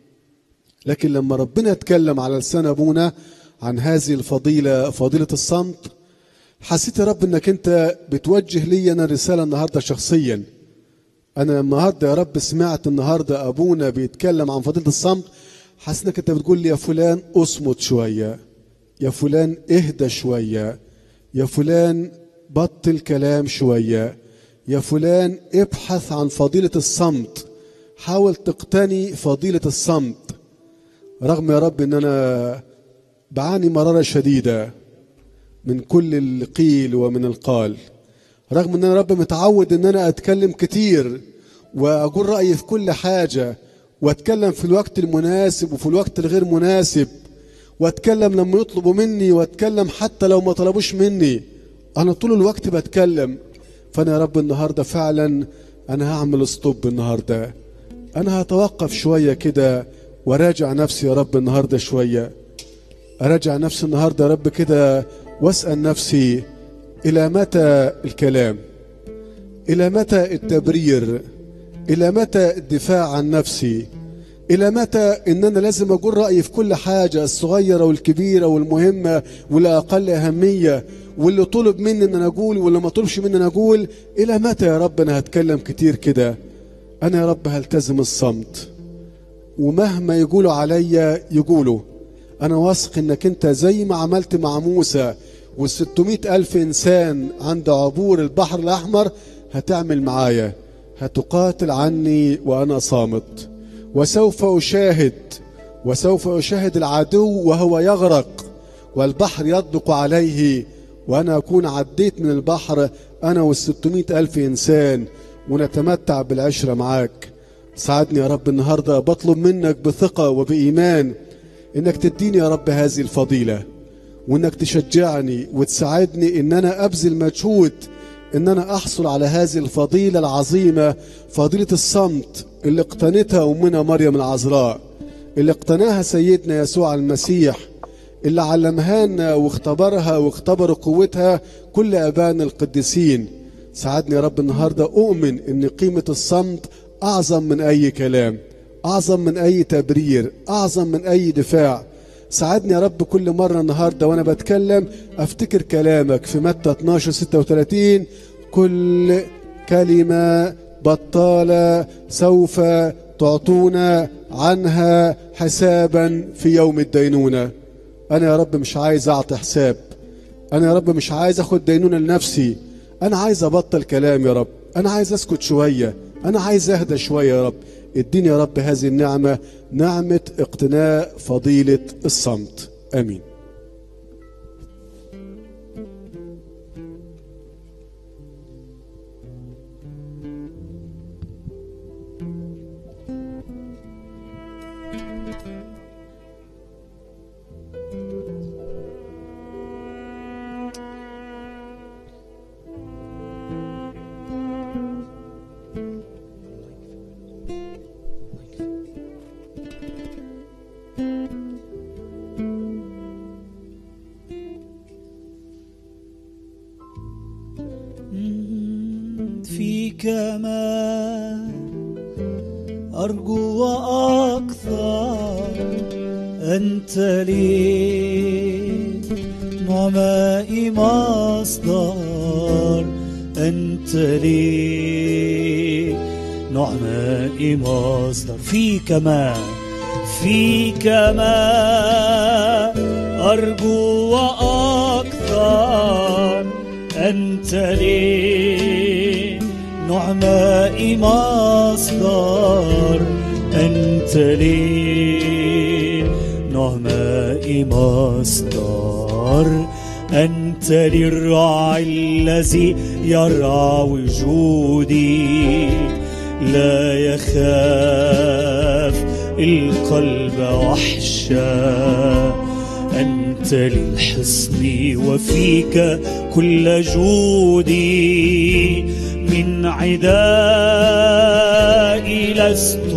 لكن لما ربنا اتكلم على لسان ابونا عن هذه الفضيله فضيله الصمت حسيت يا رب انك انت بتوجه لي انا رساله النهارده شخصيا انا النهارده يا رب سمعت النهارده ابونا بيتكلم عن فضيله الصمت حاسس انك انت بتقول لي يا فلان اصمت شويه يا فلان اهدى شويه يا فلان بطل كلام شويه يا فلان ابحث عن فضيله الصمت حاول تقتني فضيله الصمت رغم يا رب ان انا بعاني مراره شديده من كل القيل ومن القال رغم ان انا رب متعود ان انا اتكلم كتير واقول رايي في كل حاجه واتكلم في الوقت المناسب وفي الوقت الغير مناسب واتكلم لما يطلبوا مني واتكلم حتى لو ما طلبوش مني انا طول الوقت بتكلم فانا يا رب النهارده فعلا انا هعمل ستوب النهارده انا هتوقف شويه كده وراجع نفسي يا رب النهارده شويه اراجع نفسي النهارده يا رب كده واسال نفسي الى متى الكلام الى متى التبرير الى متى الدفاع عن نفسي الى متى ان انا لازم اقول رايي في كل حاجه الصغيره والكبيره والمهمه والاقل اهميه واللي طلب مني ان انا اقول واللي ما طلبش مني ان انا اقول الى متى يا رب انا هتكلم كتير كده انا يا رب هلتزم الصمت ومهما يقولوا عليا يقولوا انا واثق انك انت زي ما عملت مع موسى وال600 الف انسان عند عبور البحر الاحمر هتعمل معايا هتقاتل عني وانا صامت وسوف اشاهد وسوف اشاهد العدو وهو يغرق والبحر يضلق عليه وانا اكون عديت من البحر انا والستمائة الف انسان ونتمتع بالعشرة معاك ساعدني يا رب النهاردة بطلب منك بثقة وبإيمان انك تديني يا رب هذه الفضيلة وانك تشجعني وتساعدني ان انا ابذل مجهود ان انا احصل على هذه الفضيلة العظيمة فضيلة الصمت اللي اقتنتها امنا مريم العذراء اللي اقتناها سيدنا يسوع المسيح اللي علمها لنا واختبرها واختبروا قوتها كل ابائنا القديسين ساعدني يا رب النهارده اؤمن ان قيمه الصمت اعظم من اي كلام اعظم من اي تبرير اعظم من اي دفاع ساعدني يا رب كل مره النهارده وانا بتكلم افتكر كلامك في متى 12 36 كل كلمه بطاله سوف تعطونا عنها حسابا في يوم الدينونه انا يا رب مش عايز اعطي حساب انا يا رب مش عايز اخد دينونه لنفسي انا عايز ابطل كلام يا رب انا عايز اسكت شويه انا عايز اهدى شويه يا رب اديني يا رب هذه النعمه نعمه اقتناء فضيله الصمت امين فيك ما أرجو وأكثر أنت لي نعمائي مصدر أنت لي نعمائي مصدر فيك ما فيك ما أرجو وأكثر أنت لي نعمائي مصدر أنت لي نعمائي مصدر أنت لي الراعي الذي يرعى وجودي لا يخاف القلب وحشا أنت للحصن وفيك كل جودي من عدائي لست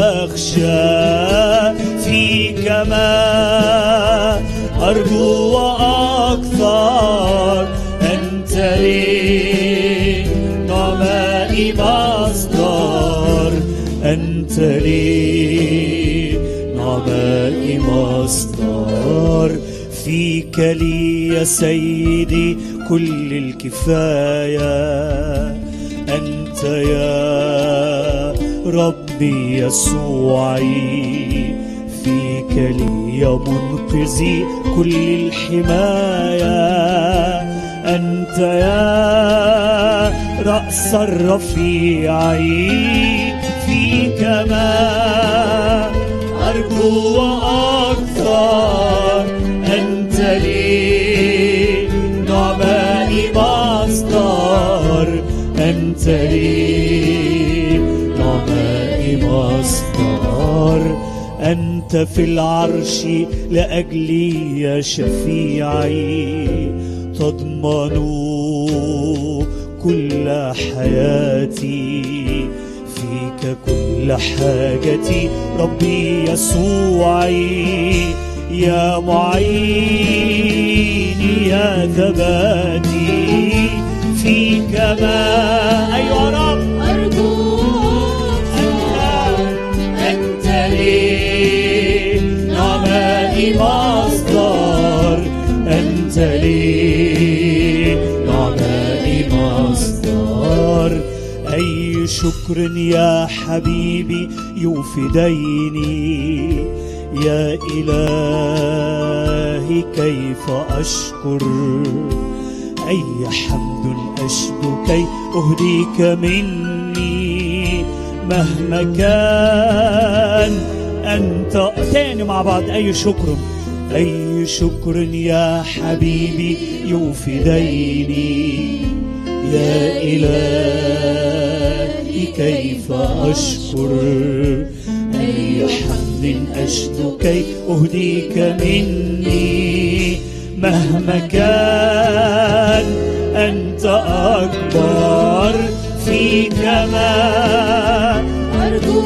أخشى فيك ما أرجو وأكثر أنت لي نعمائي مصدر أنت لي نعمائي مصدر فيك لي يا سيدي كل الكفاية أنت يا ربي يسوعي فيك لي يا منقذي كل الحماية أنت يا رأس الرفيع فيك ما أرجو وأكثر أنت لي نعمائي مصدر أنت لي نعمائي مصدر أنت في العرش لأجلي يا شفيعي تضمن كل حياتي فيك كل حاجتي ربي يسوعي يا معيني يا ثباتي فيك ما أيها رب أرجو أنت لي نعمائي مصدر أنت لي نعمائي مصدر أي أي شكر يا حبيبي يوفي ديني يا إلهي كيف أشكر أي حمد أشدو كي أهديك مني مهما كان أنت تاني مع بعض أي شكر أي شكر يا حبيبي يوفي ديني يا إلهي كيف أشكر أي حمد أشدو كي أهديك مني مهما كان أنت أكبر في كمال أرجو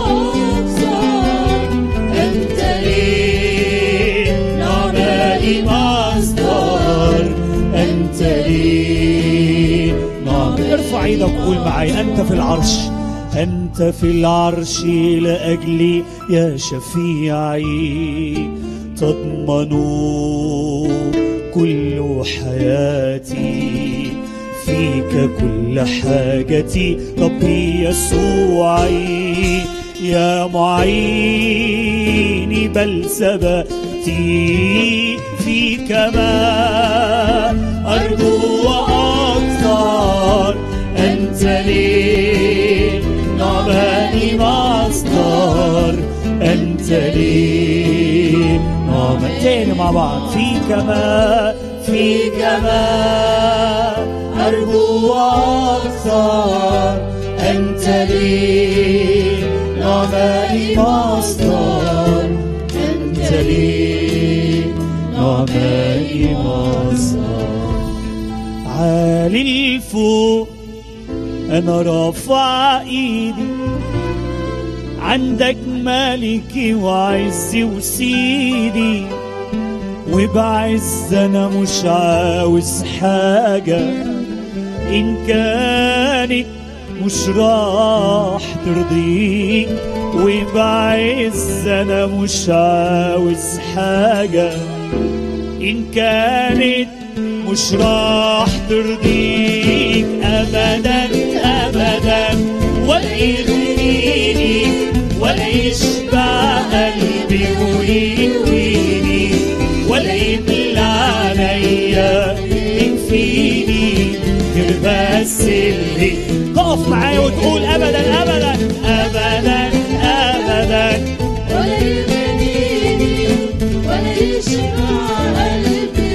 أكثر أنت لي نعمائي مصدر أنت لي نعم ارفع ايدك وقول معي أنت في العرش أنت في العرش لأجلي يا شفيعي تضمن كل حياتي فيك كل حاجتي ربي يسوعي يا معيني بل ثباتي فيك ما أرجو وأكثر أنت لي نعماني مصدر أنت لي نعم تاني مع بعض فيك ما فيك ما أرجو وأكثر أنت لي نعماني مصدر أنت لي نعماني مصدر عالي الفوق أنا رافع إيدي عندك ملكي وعزي وسيدي وبعز أنا مش عاوز حاجة إن كانت مش راح ترضيك وبعز أنا مش عاوز حاجة إن كانت مش راح ترضيك أبدا أبدا ولا يغنيني ولا يشبع قلبي ويرويني ولا يملى عليا يكفيني غير بس اللي تقف معايا وتقول أبدا أبدا أبدا أبدا ولا يغنيني ولا يشبع قلبي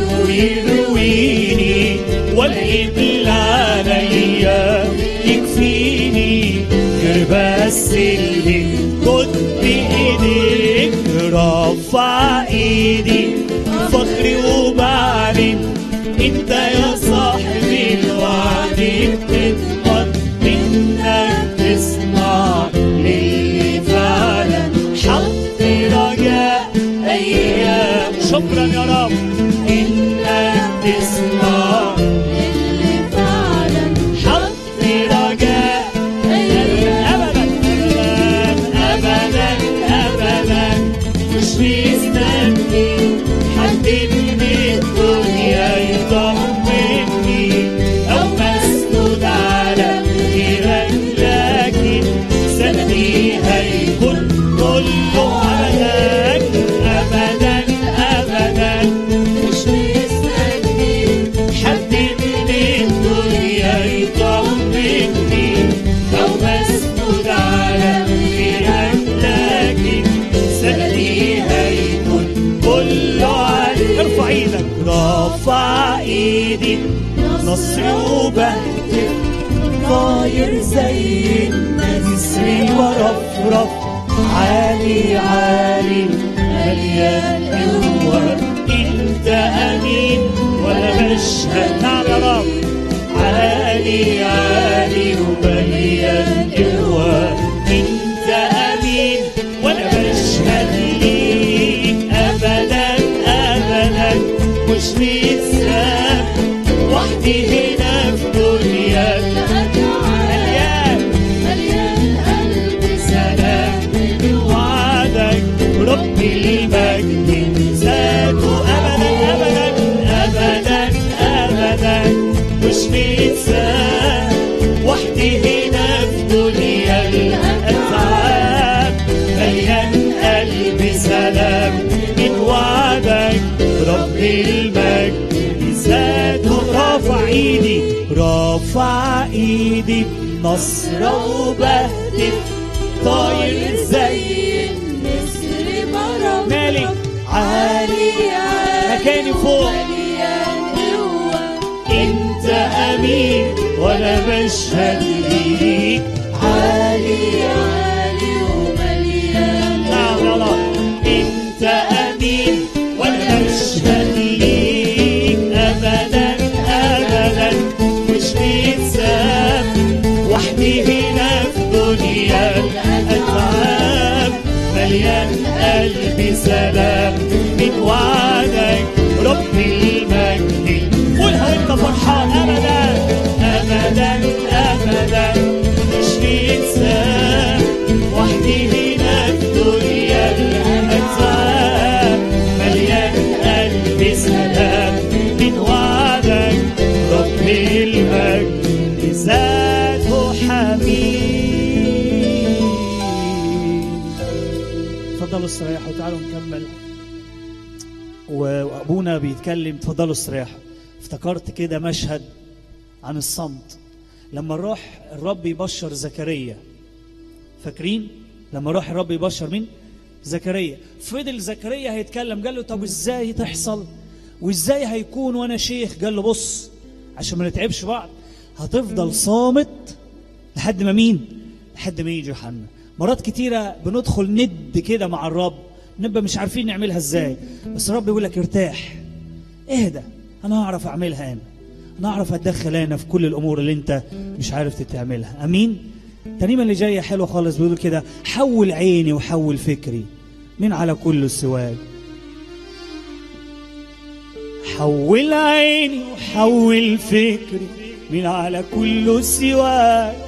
ويرويني ولا يملى عليا يكفيني غير بس اللي كنت بايديك رفع ايدي فخري وبعلن انت يا صاحبي الوعد بتضمن انك تسمع للي فعلا حط رجاء ايام شكرا يا رب انك تسمع اللي فعلا حط رجاء ابدا ابدا ابدا مش مستني حد من الدنيا يطمني او مسنود على غيرك لكن سندي هيكون كله عليك ابدا ابدا مش مستني حد من الدنيا يطمني أو مسنود على غيرك لكن سندي هيكون كله عليك ارفع ايدك رافع ايدي نصري وبهتف طاير زي النسر ورفرف عالي عالي مليان قوة انت امين وانا بشهد نعم يا رب عالي عالي ومليان قوة انت امين وانا بشهد ليك ابدا ابدا مش متساب وحدي هنا في دنياك مليان مليان قلبي سلام بوعدك ربي المجد ذاته ابدا ابدا ابدا ابدا مش متساب وحدي هنا في المجد ذاته رافع ايدي رافع ايدي بنصرة وبهتف طاير زي النسر برا مالي عالي عالي مكاني فوق. مليان قوة انت امين وانا بشهد ليك عالي عالي ومليان نعم يا رب انت امين وانا بشهد ليك ابدا ابدا مش بيتساب وحدي هنا في دنيا الاتعاب مليان قلبي سلام من وعدك رب المجد قولها وانت فرحان ابدا ابدا ابدا مش بيتساب وحدي هنا في دنيا الاتعاب مليان قلبي سلام من وعدك رب المجد ذاته حميد تفضلوا استريحوا تعالوا نكمل وابونا بيتكلم تفضلوا استريحوا افتكرت كده مشهد عن الصمت لما الروح الرب يبشر زكريا فاكرين لما راح الرب يبشر مين زكريا فضل زكريا هيتكلم قال له طب ازاي تحصل وازاي هيكون وانا شيخ قال له بص عشان ما نتعبش بعض هتفضل صامت لحد ما مين لحد ما يجي يوحنا مرات كتيرة بندخل ند كده مع الرب نبقى مش عارفين نعملها ازاي بس الرب يقول لك ارتاح اهدى انا هعرف اعملها انا انا هعرف اتدخل انا في كل الامور اللي انت مش عارف تعملها امين الترنيمه اللي جايه حلوه خالص بيقول كده حول عيني وحول فكري من على كل سواك حول عيني وحول فكري من على كل سواك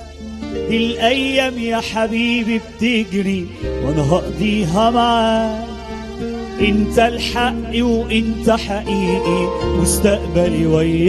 دي الايام يا حبيبي بتجري وانا هقضيها معاك انت الحق وانت حقيقي مستقبلي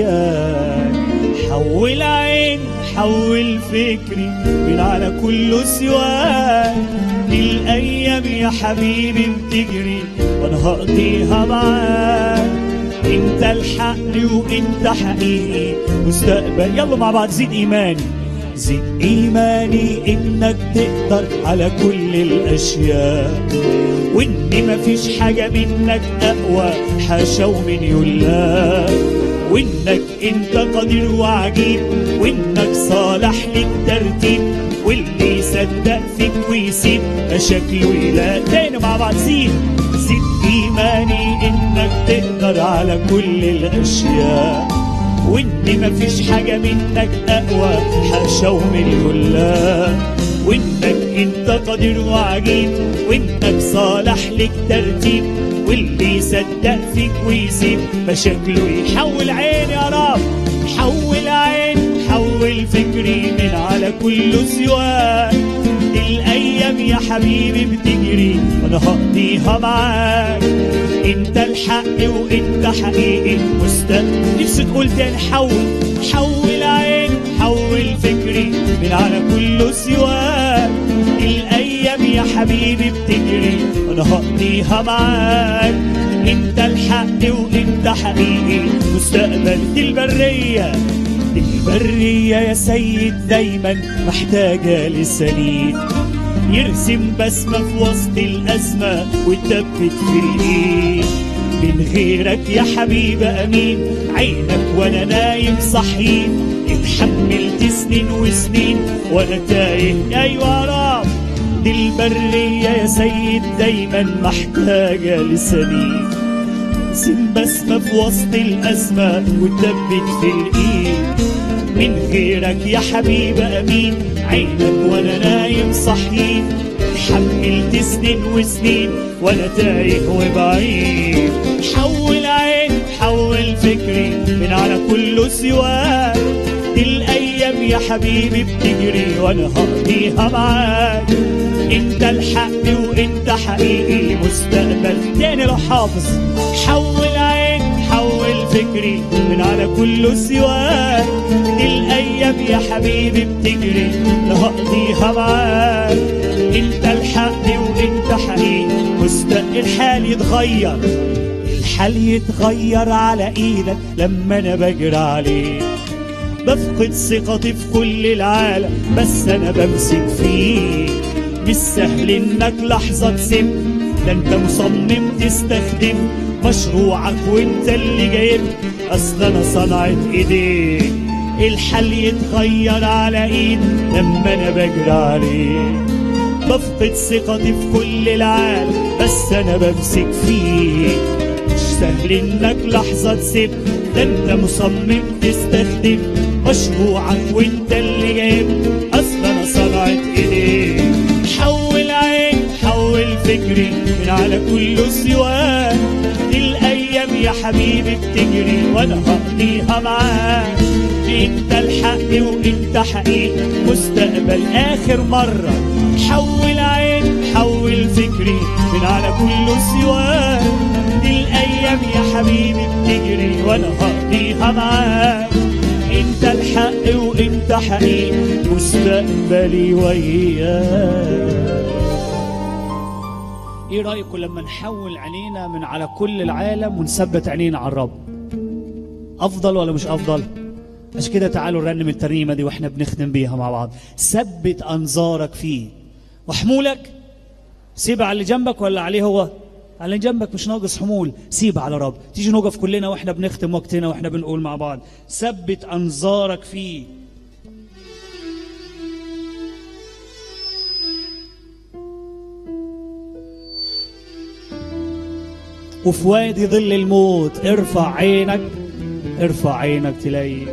وياك حول عين حول فكري من على كل سواك دي الايام يا حبيبي بتجري وانا هقضيها معاك انت الحق وانت حقيقي مستقبل يلا مع بعض زيد ايماني زيد ايماني انك تقدر على كل الاشياء وان مفيش حاجة منك اقوى حاشا ومن يلا وانك انت قدير وعجيب وانك صالح للترتيب واللي يصدق فيك ويسيب مشاكله يلا تاني مع بعض زيد زيد ايماني انك تقدر على كل الاشياء وان مفيش حاجة منك اقوى حاشا ومن يلا وانك انت قدير وعجيب وانك صالح لك ترتيب واللي يصدق فيك ويسيب مشاكله يحول عين يا رب حول عين حول فكري من على كل سواك الايام يا حبيبي بتجري وانا هقضيها معاك انت الحق وانت حقيقي مستقبل نفسي تقول تاني حول حول عين حول فكري من على كل سواك الايام يا حبيبي بتجري وانا هقضيها معاك انت الحق وانت حقيقي مستقبل دي البريه دي البريه يا سيد دايما محتاجه لسنين يرسم بسمة في وسط الأزمة وتثبت في الإيد من غيرك يا حبيب أمين عينك وأنا نايم صحيح اتحملت سنين وسنين وأنا تايه أيوة يا رب دي البرية يا سيد دايما محتاجة لسنين سن بسمة في وسط الأزمة وتثبت في الإيد من غيرك يا حبيب أمين عينك وأنا نايم صحيح حملت سنين وسنين وأنا تايه وبعيد حول عين حول فكري من على كل سواك دي الأيام يا حبيبي بتجري وأنا هقضيها معاك انت الحق وانت حقيقي مستقبل تاني لو حافظ حول عين حول فكري من على كل سواك الايام يا حبيبي بتجري لا هقضيها معاك انت الحق وانت حقيقي مستقبل الحال يتغير الحال يتغير على ايدك لما انا بجري عليك بفقد ثقتي في كل العالم بس انا بمسك فيك مش سهل انك لحظة تسيب ده انت مصمم تستخدم مشروعك وانت اللي جايب اصل انا صنعت ايديك الحل يتغير على ايد لما انا بجري عليك بفقد ثقتي في كل العالم بس انا بمسك فيك مش سهل انك لحظة تسيب ده انت مصمم تستخدم مشروعك وانت اللي جايب اصل انا صنعت ايديك حول عين حول فكري من على كل سواه الايام يا حبيبي بتجري وانا هقضيها معاك انت الحق وانت حقيقي مستقبل اخر مرة حول عين حول فكري من على كل سواه الايام يا حبيبي بتجري وانا هقضيها معاك انت الحق وانت حقيقي مستقبلي وياك ايه رايكم لما نحول عينينا من على كل العالم ونثبت عينينا على الرب افضل ولا مش افضل عشان كده تعالوا نرنم الترنيمه دي واحنا بنختم بيها مع بعض ثبت انظارك فيه وحمولك سيب على اللي جنبك ولا عليه هو على اللي جنبك مش ناقص حمول سيب على رب تيجي نقف كلنا واحنا بنختم وقتنا واحنا بنقول مع بعض ثبت انظارك فيه وفي وادي ظل الموت ارفع عينك ارفع عينك تلاقي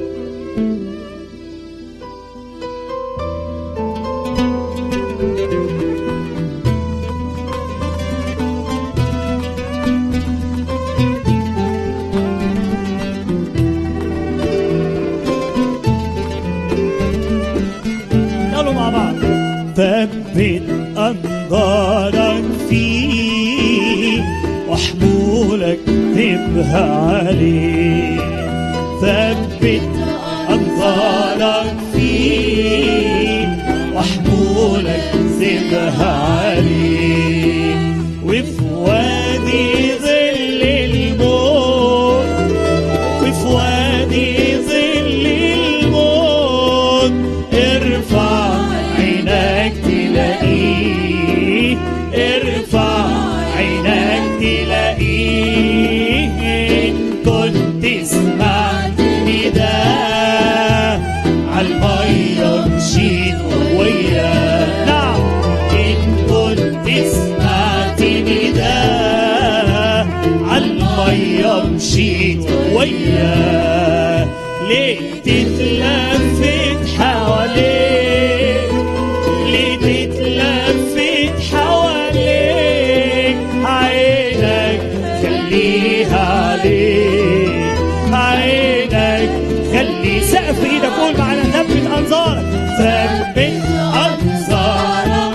يلا مع بعض ثبت أنظارك فيه وحمولك تبهى عليه ثبت أنظارك فيه وحمولك تبهى عليه وفي وادي ظل الموت وفي وادي ظل الموت ارفع عينك تلاقيه ارفع عينك تلاقيه ان كنت سمعت نداء عالمية مشيت وياه نعم ان كنت سمعت نداء عالمية مشيت وياه ليه تتلفت حواليك ليه تتلفت حواليك عينك خليها عليك عينك خلي سقف ايدك قول معانا ثبت انظارك ثبت انظارك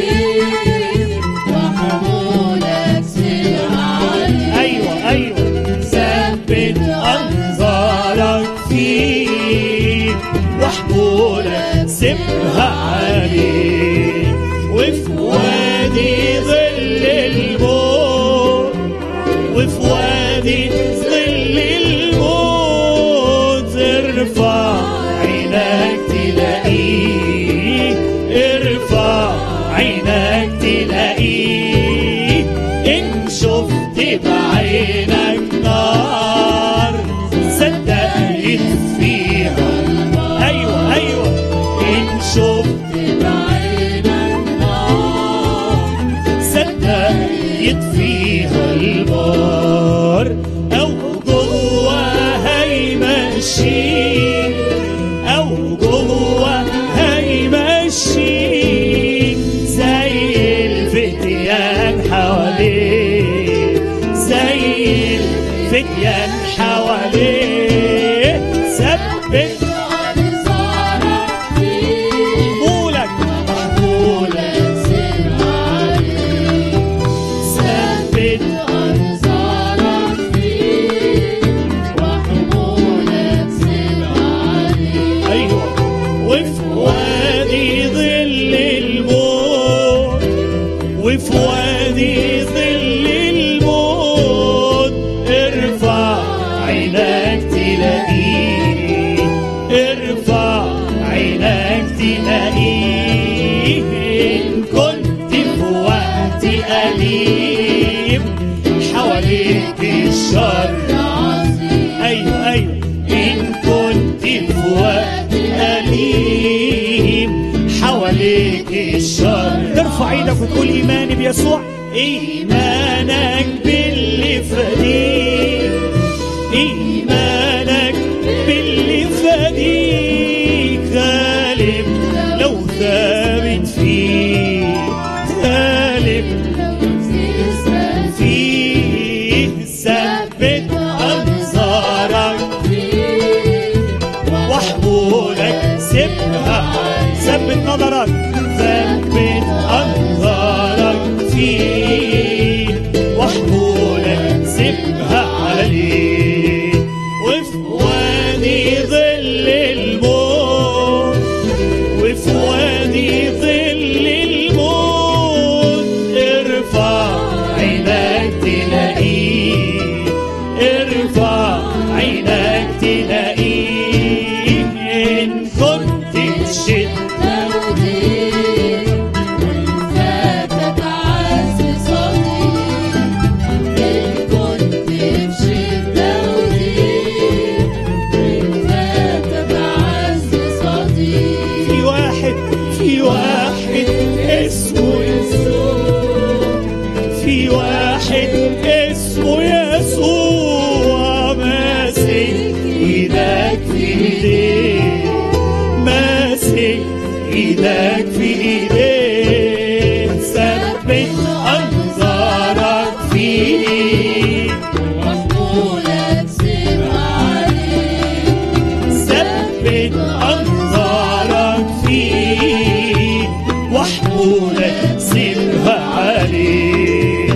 ايوه ايوه ثبت انظارك فيه وحمولك سيبها عليه وفي وادي ظل الموت وفي وادي ظل الموت ارفع عينك تلاقيه ارفع عينك تلاقيه ان شفت بعينك نار صدق فيها ايوه ايوه ان شفت بعينك نار صدق يطفيها البار او جواها يمشيك او جواها يمشيك زي الفتيان حواليه زي الفتيان حواليه ثبت قولك محمولك ثبت ايوه وفي وادي ظل الموت وفي وادي ظل الموت أليم حواليك الشر أيوه أيوه إن كنت في وقت أليم حواليك الشر ترفع ايدك وتقول إيماني بيسوع إيمانك باللي فديك إيمانك باللي فديك غالب لو ثابت فيه غالب فيه ثبت أنظارك وحمولك سيبها ثبت نظرك ثبت أنظارك فيه وحمولك سيبها عليه وفي وادي ظل الموت وفي وادي ظل الموت ارفع عينك تلاقيه ارفع عينك تلاقيه ان كنت تشد في واحد في واحد اسمه يسوع في واحد اسمه يسوع ماسك ايدك في ايديه ماسك ايدك في ايديه ثبت انظارك فيه ثبت انظارك فيه وحمولك سيبها عليه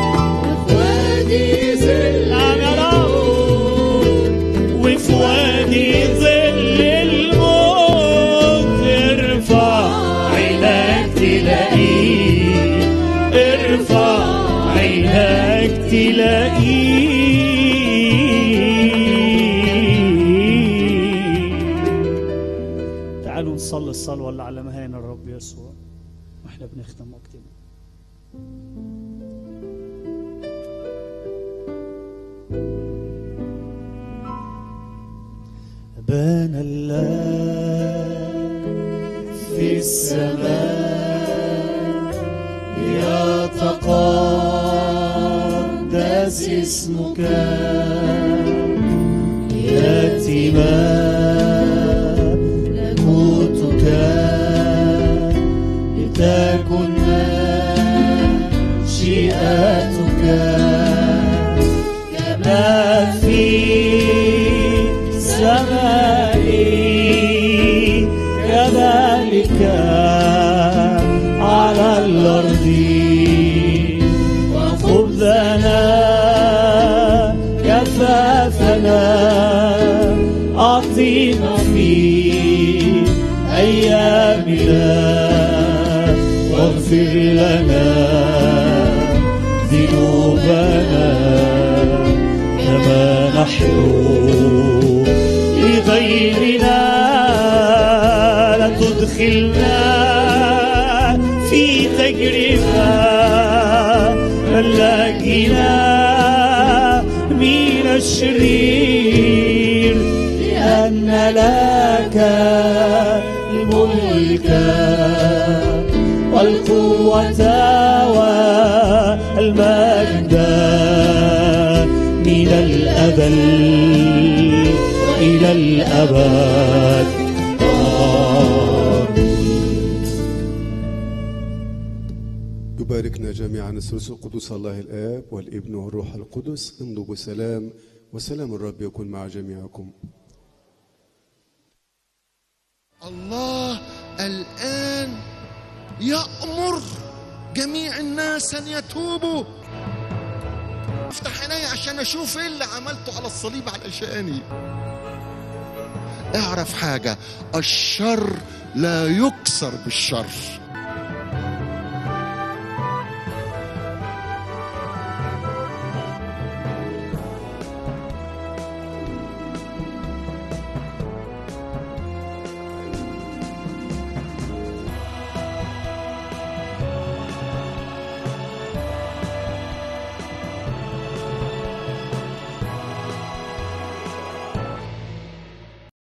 نعم يا رب وفي وادي ظل الموت ارفع عينك تلاقيه ارفع عينك تلاقيه تعالوا نصلي الصلوة اللي علمها لنا الرب يسوع واحنا بنختم وقتنا بان الله في السماء يتقدس اسمك يأتي ملكوتك لتكن مشيئتك كما في السماء كذلك على الأرض وخبزنا كفافنا أعطينا في أيامنا واغفر لنا ذنوبنا كما نحن لغيرنا لا تدخلنا في تجربة بل نجنا من الشرير لأن لك الملك والقوة والمجد من الأزل وإلى الأبد يباركنا جميعا الثالوث القدوس الله الآب والابن والروح القدس امضوا بسلام وسلام الرب يكون مع جميعكم الله الآن يأمر جميع الناس أن يتوبوا افتح عيني عشان أشوف إيه اللي عملته على الصليب علشاني اعرف حاجة الشر لا يكسر بالشر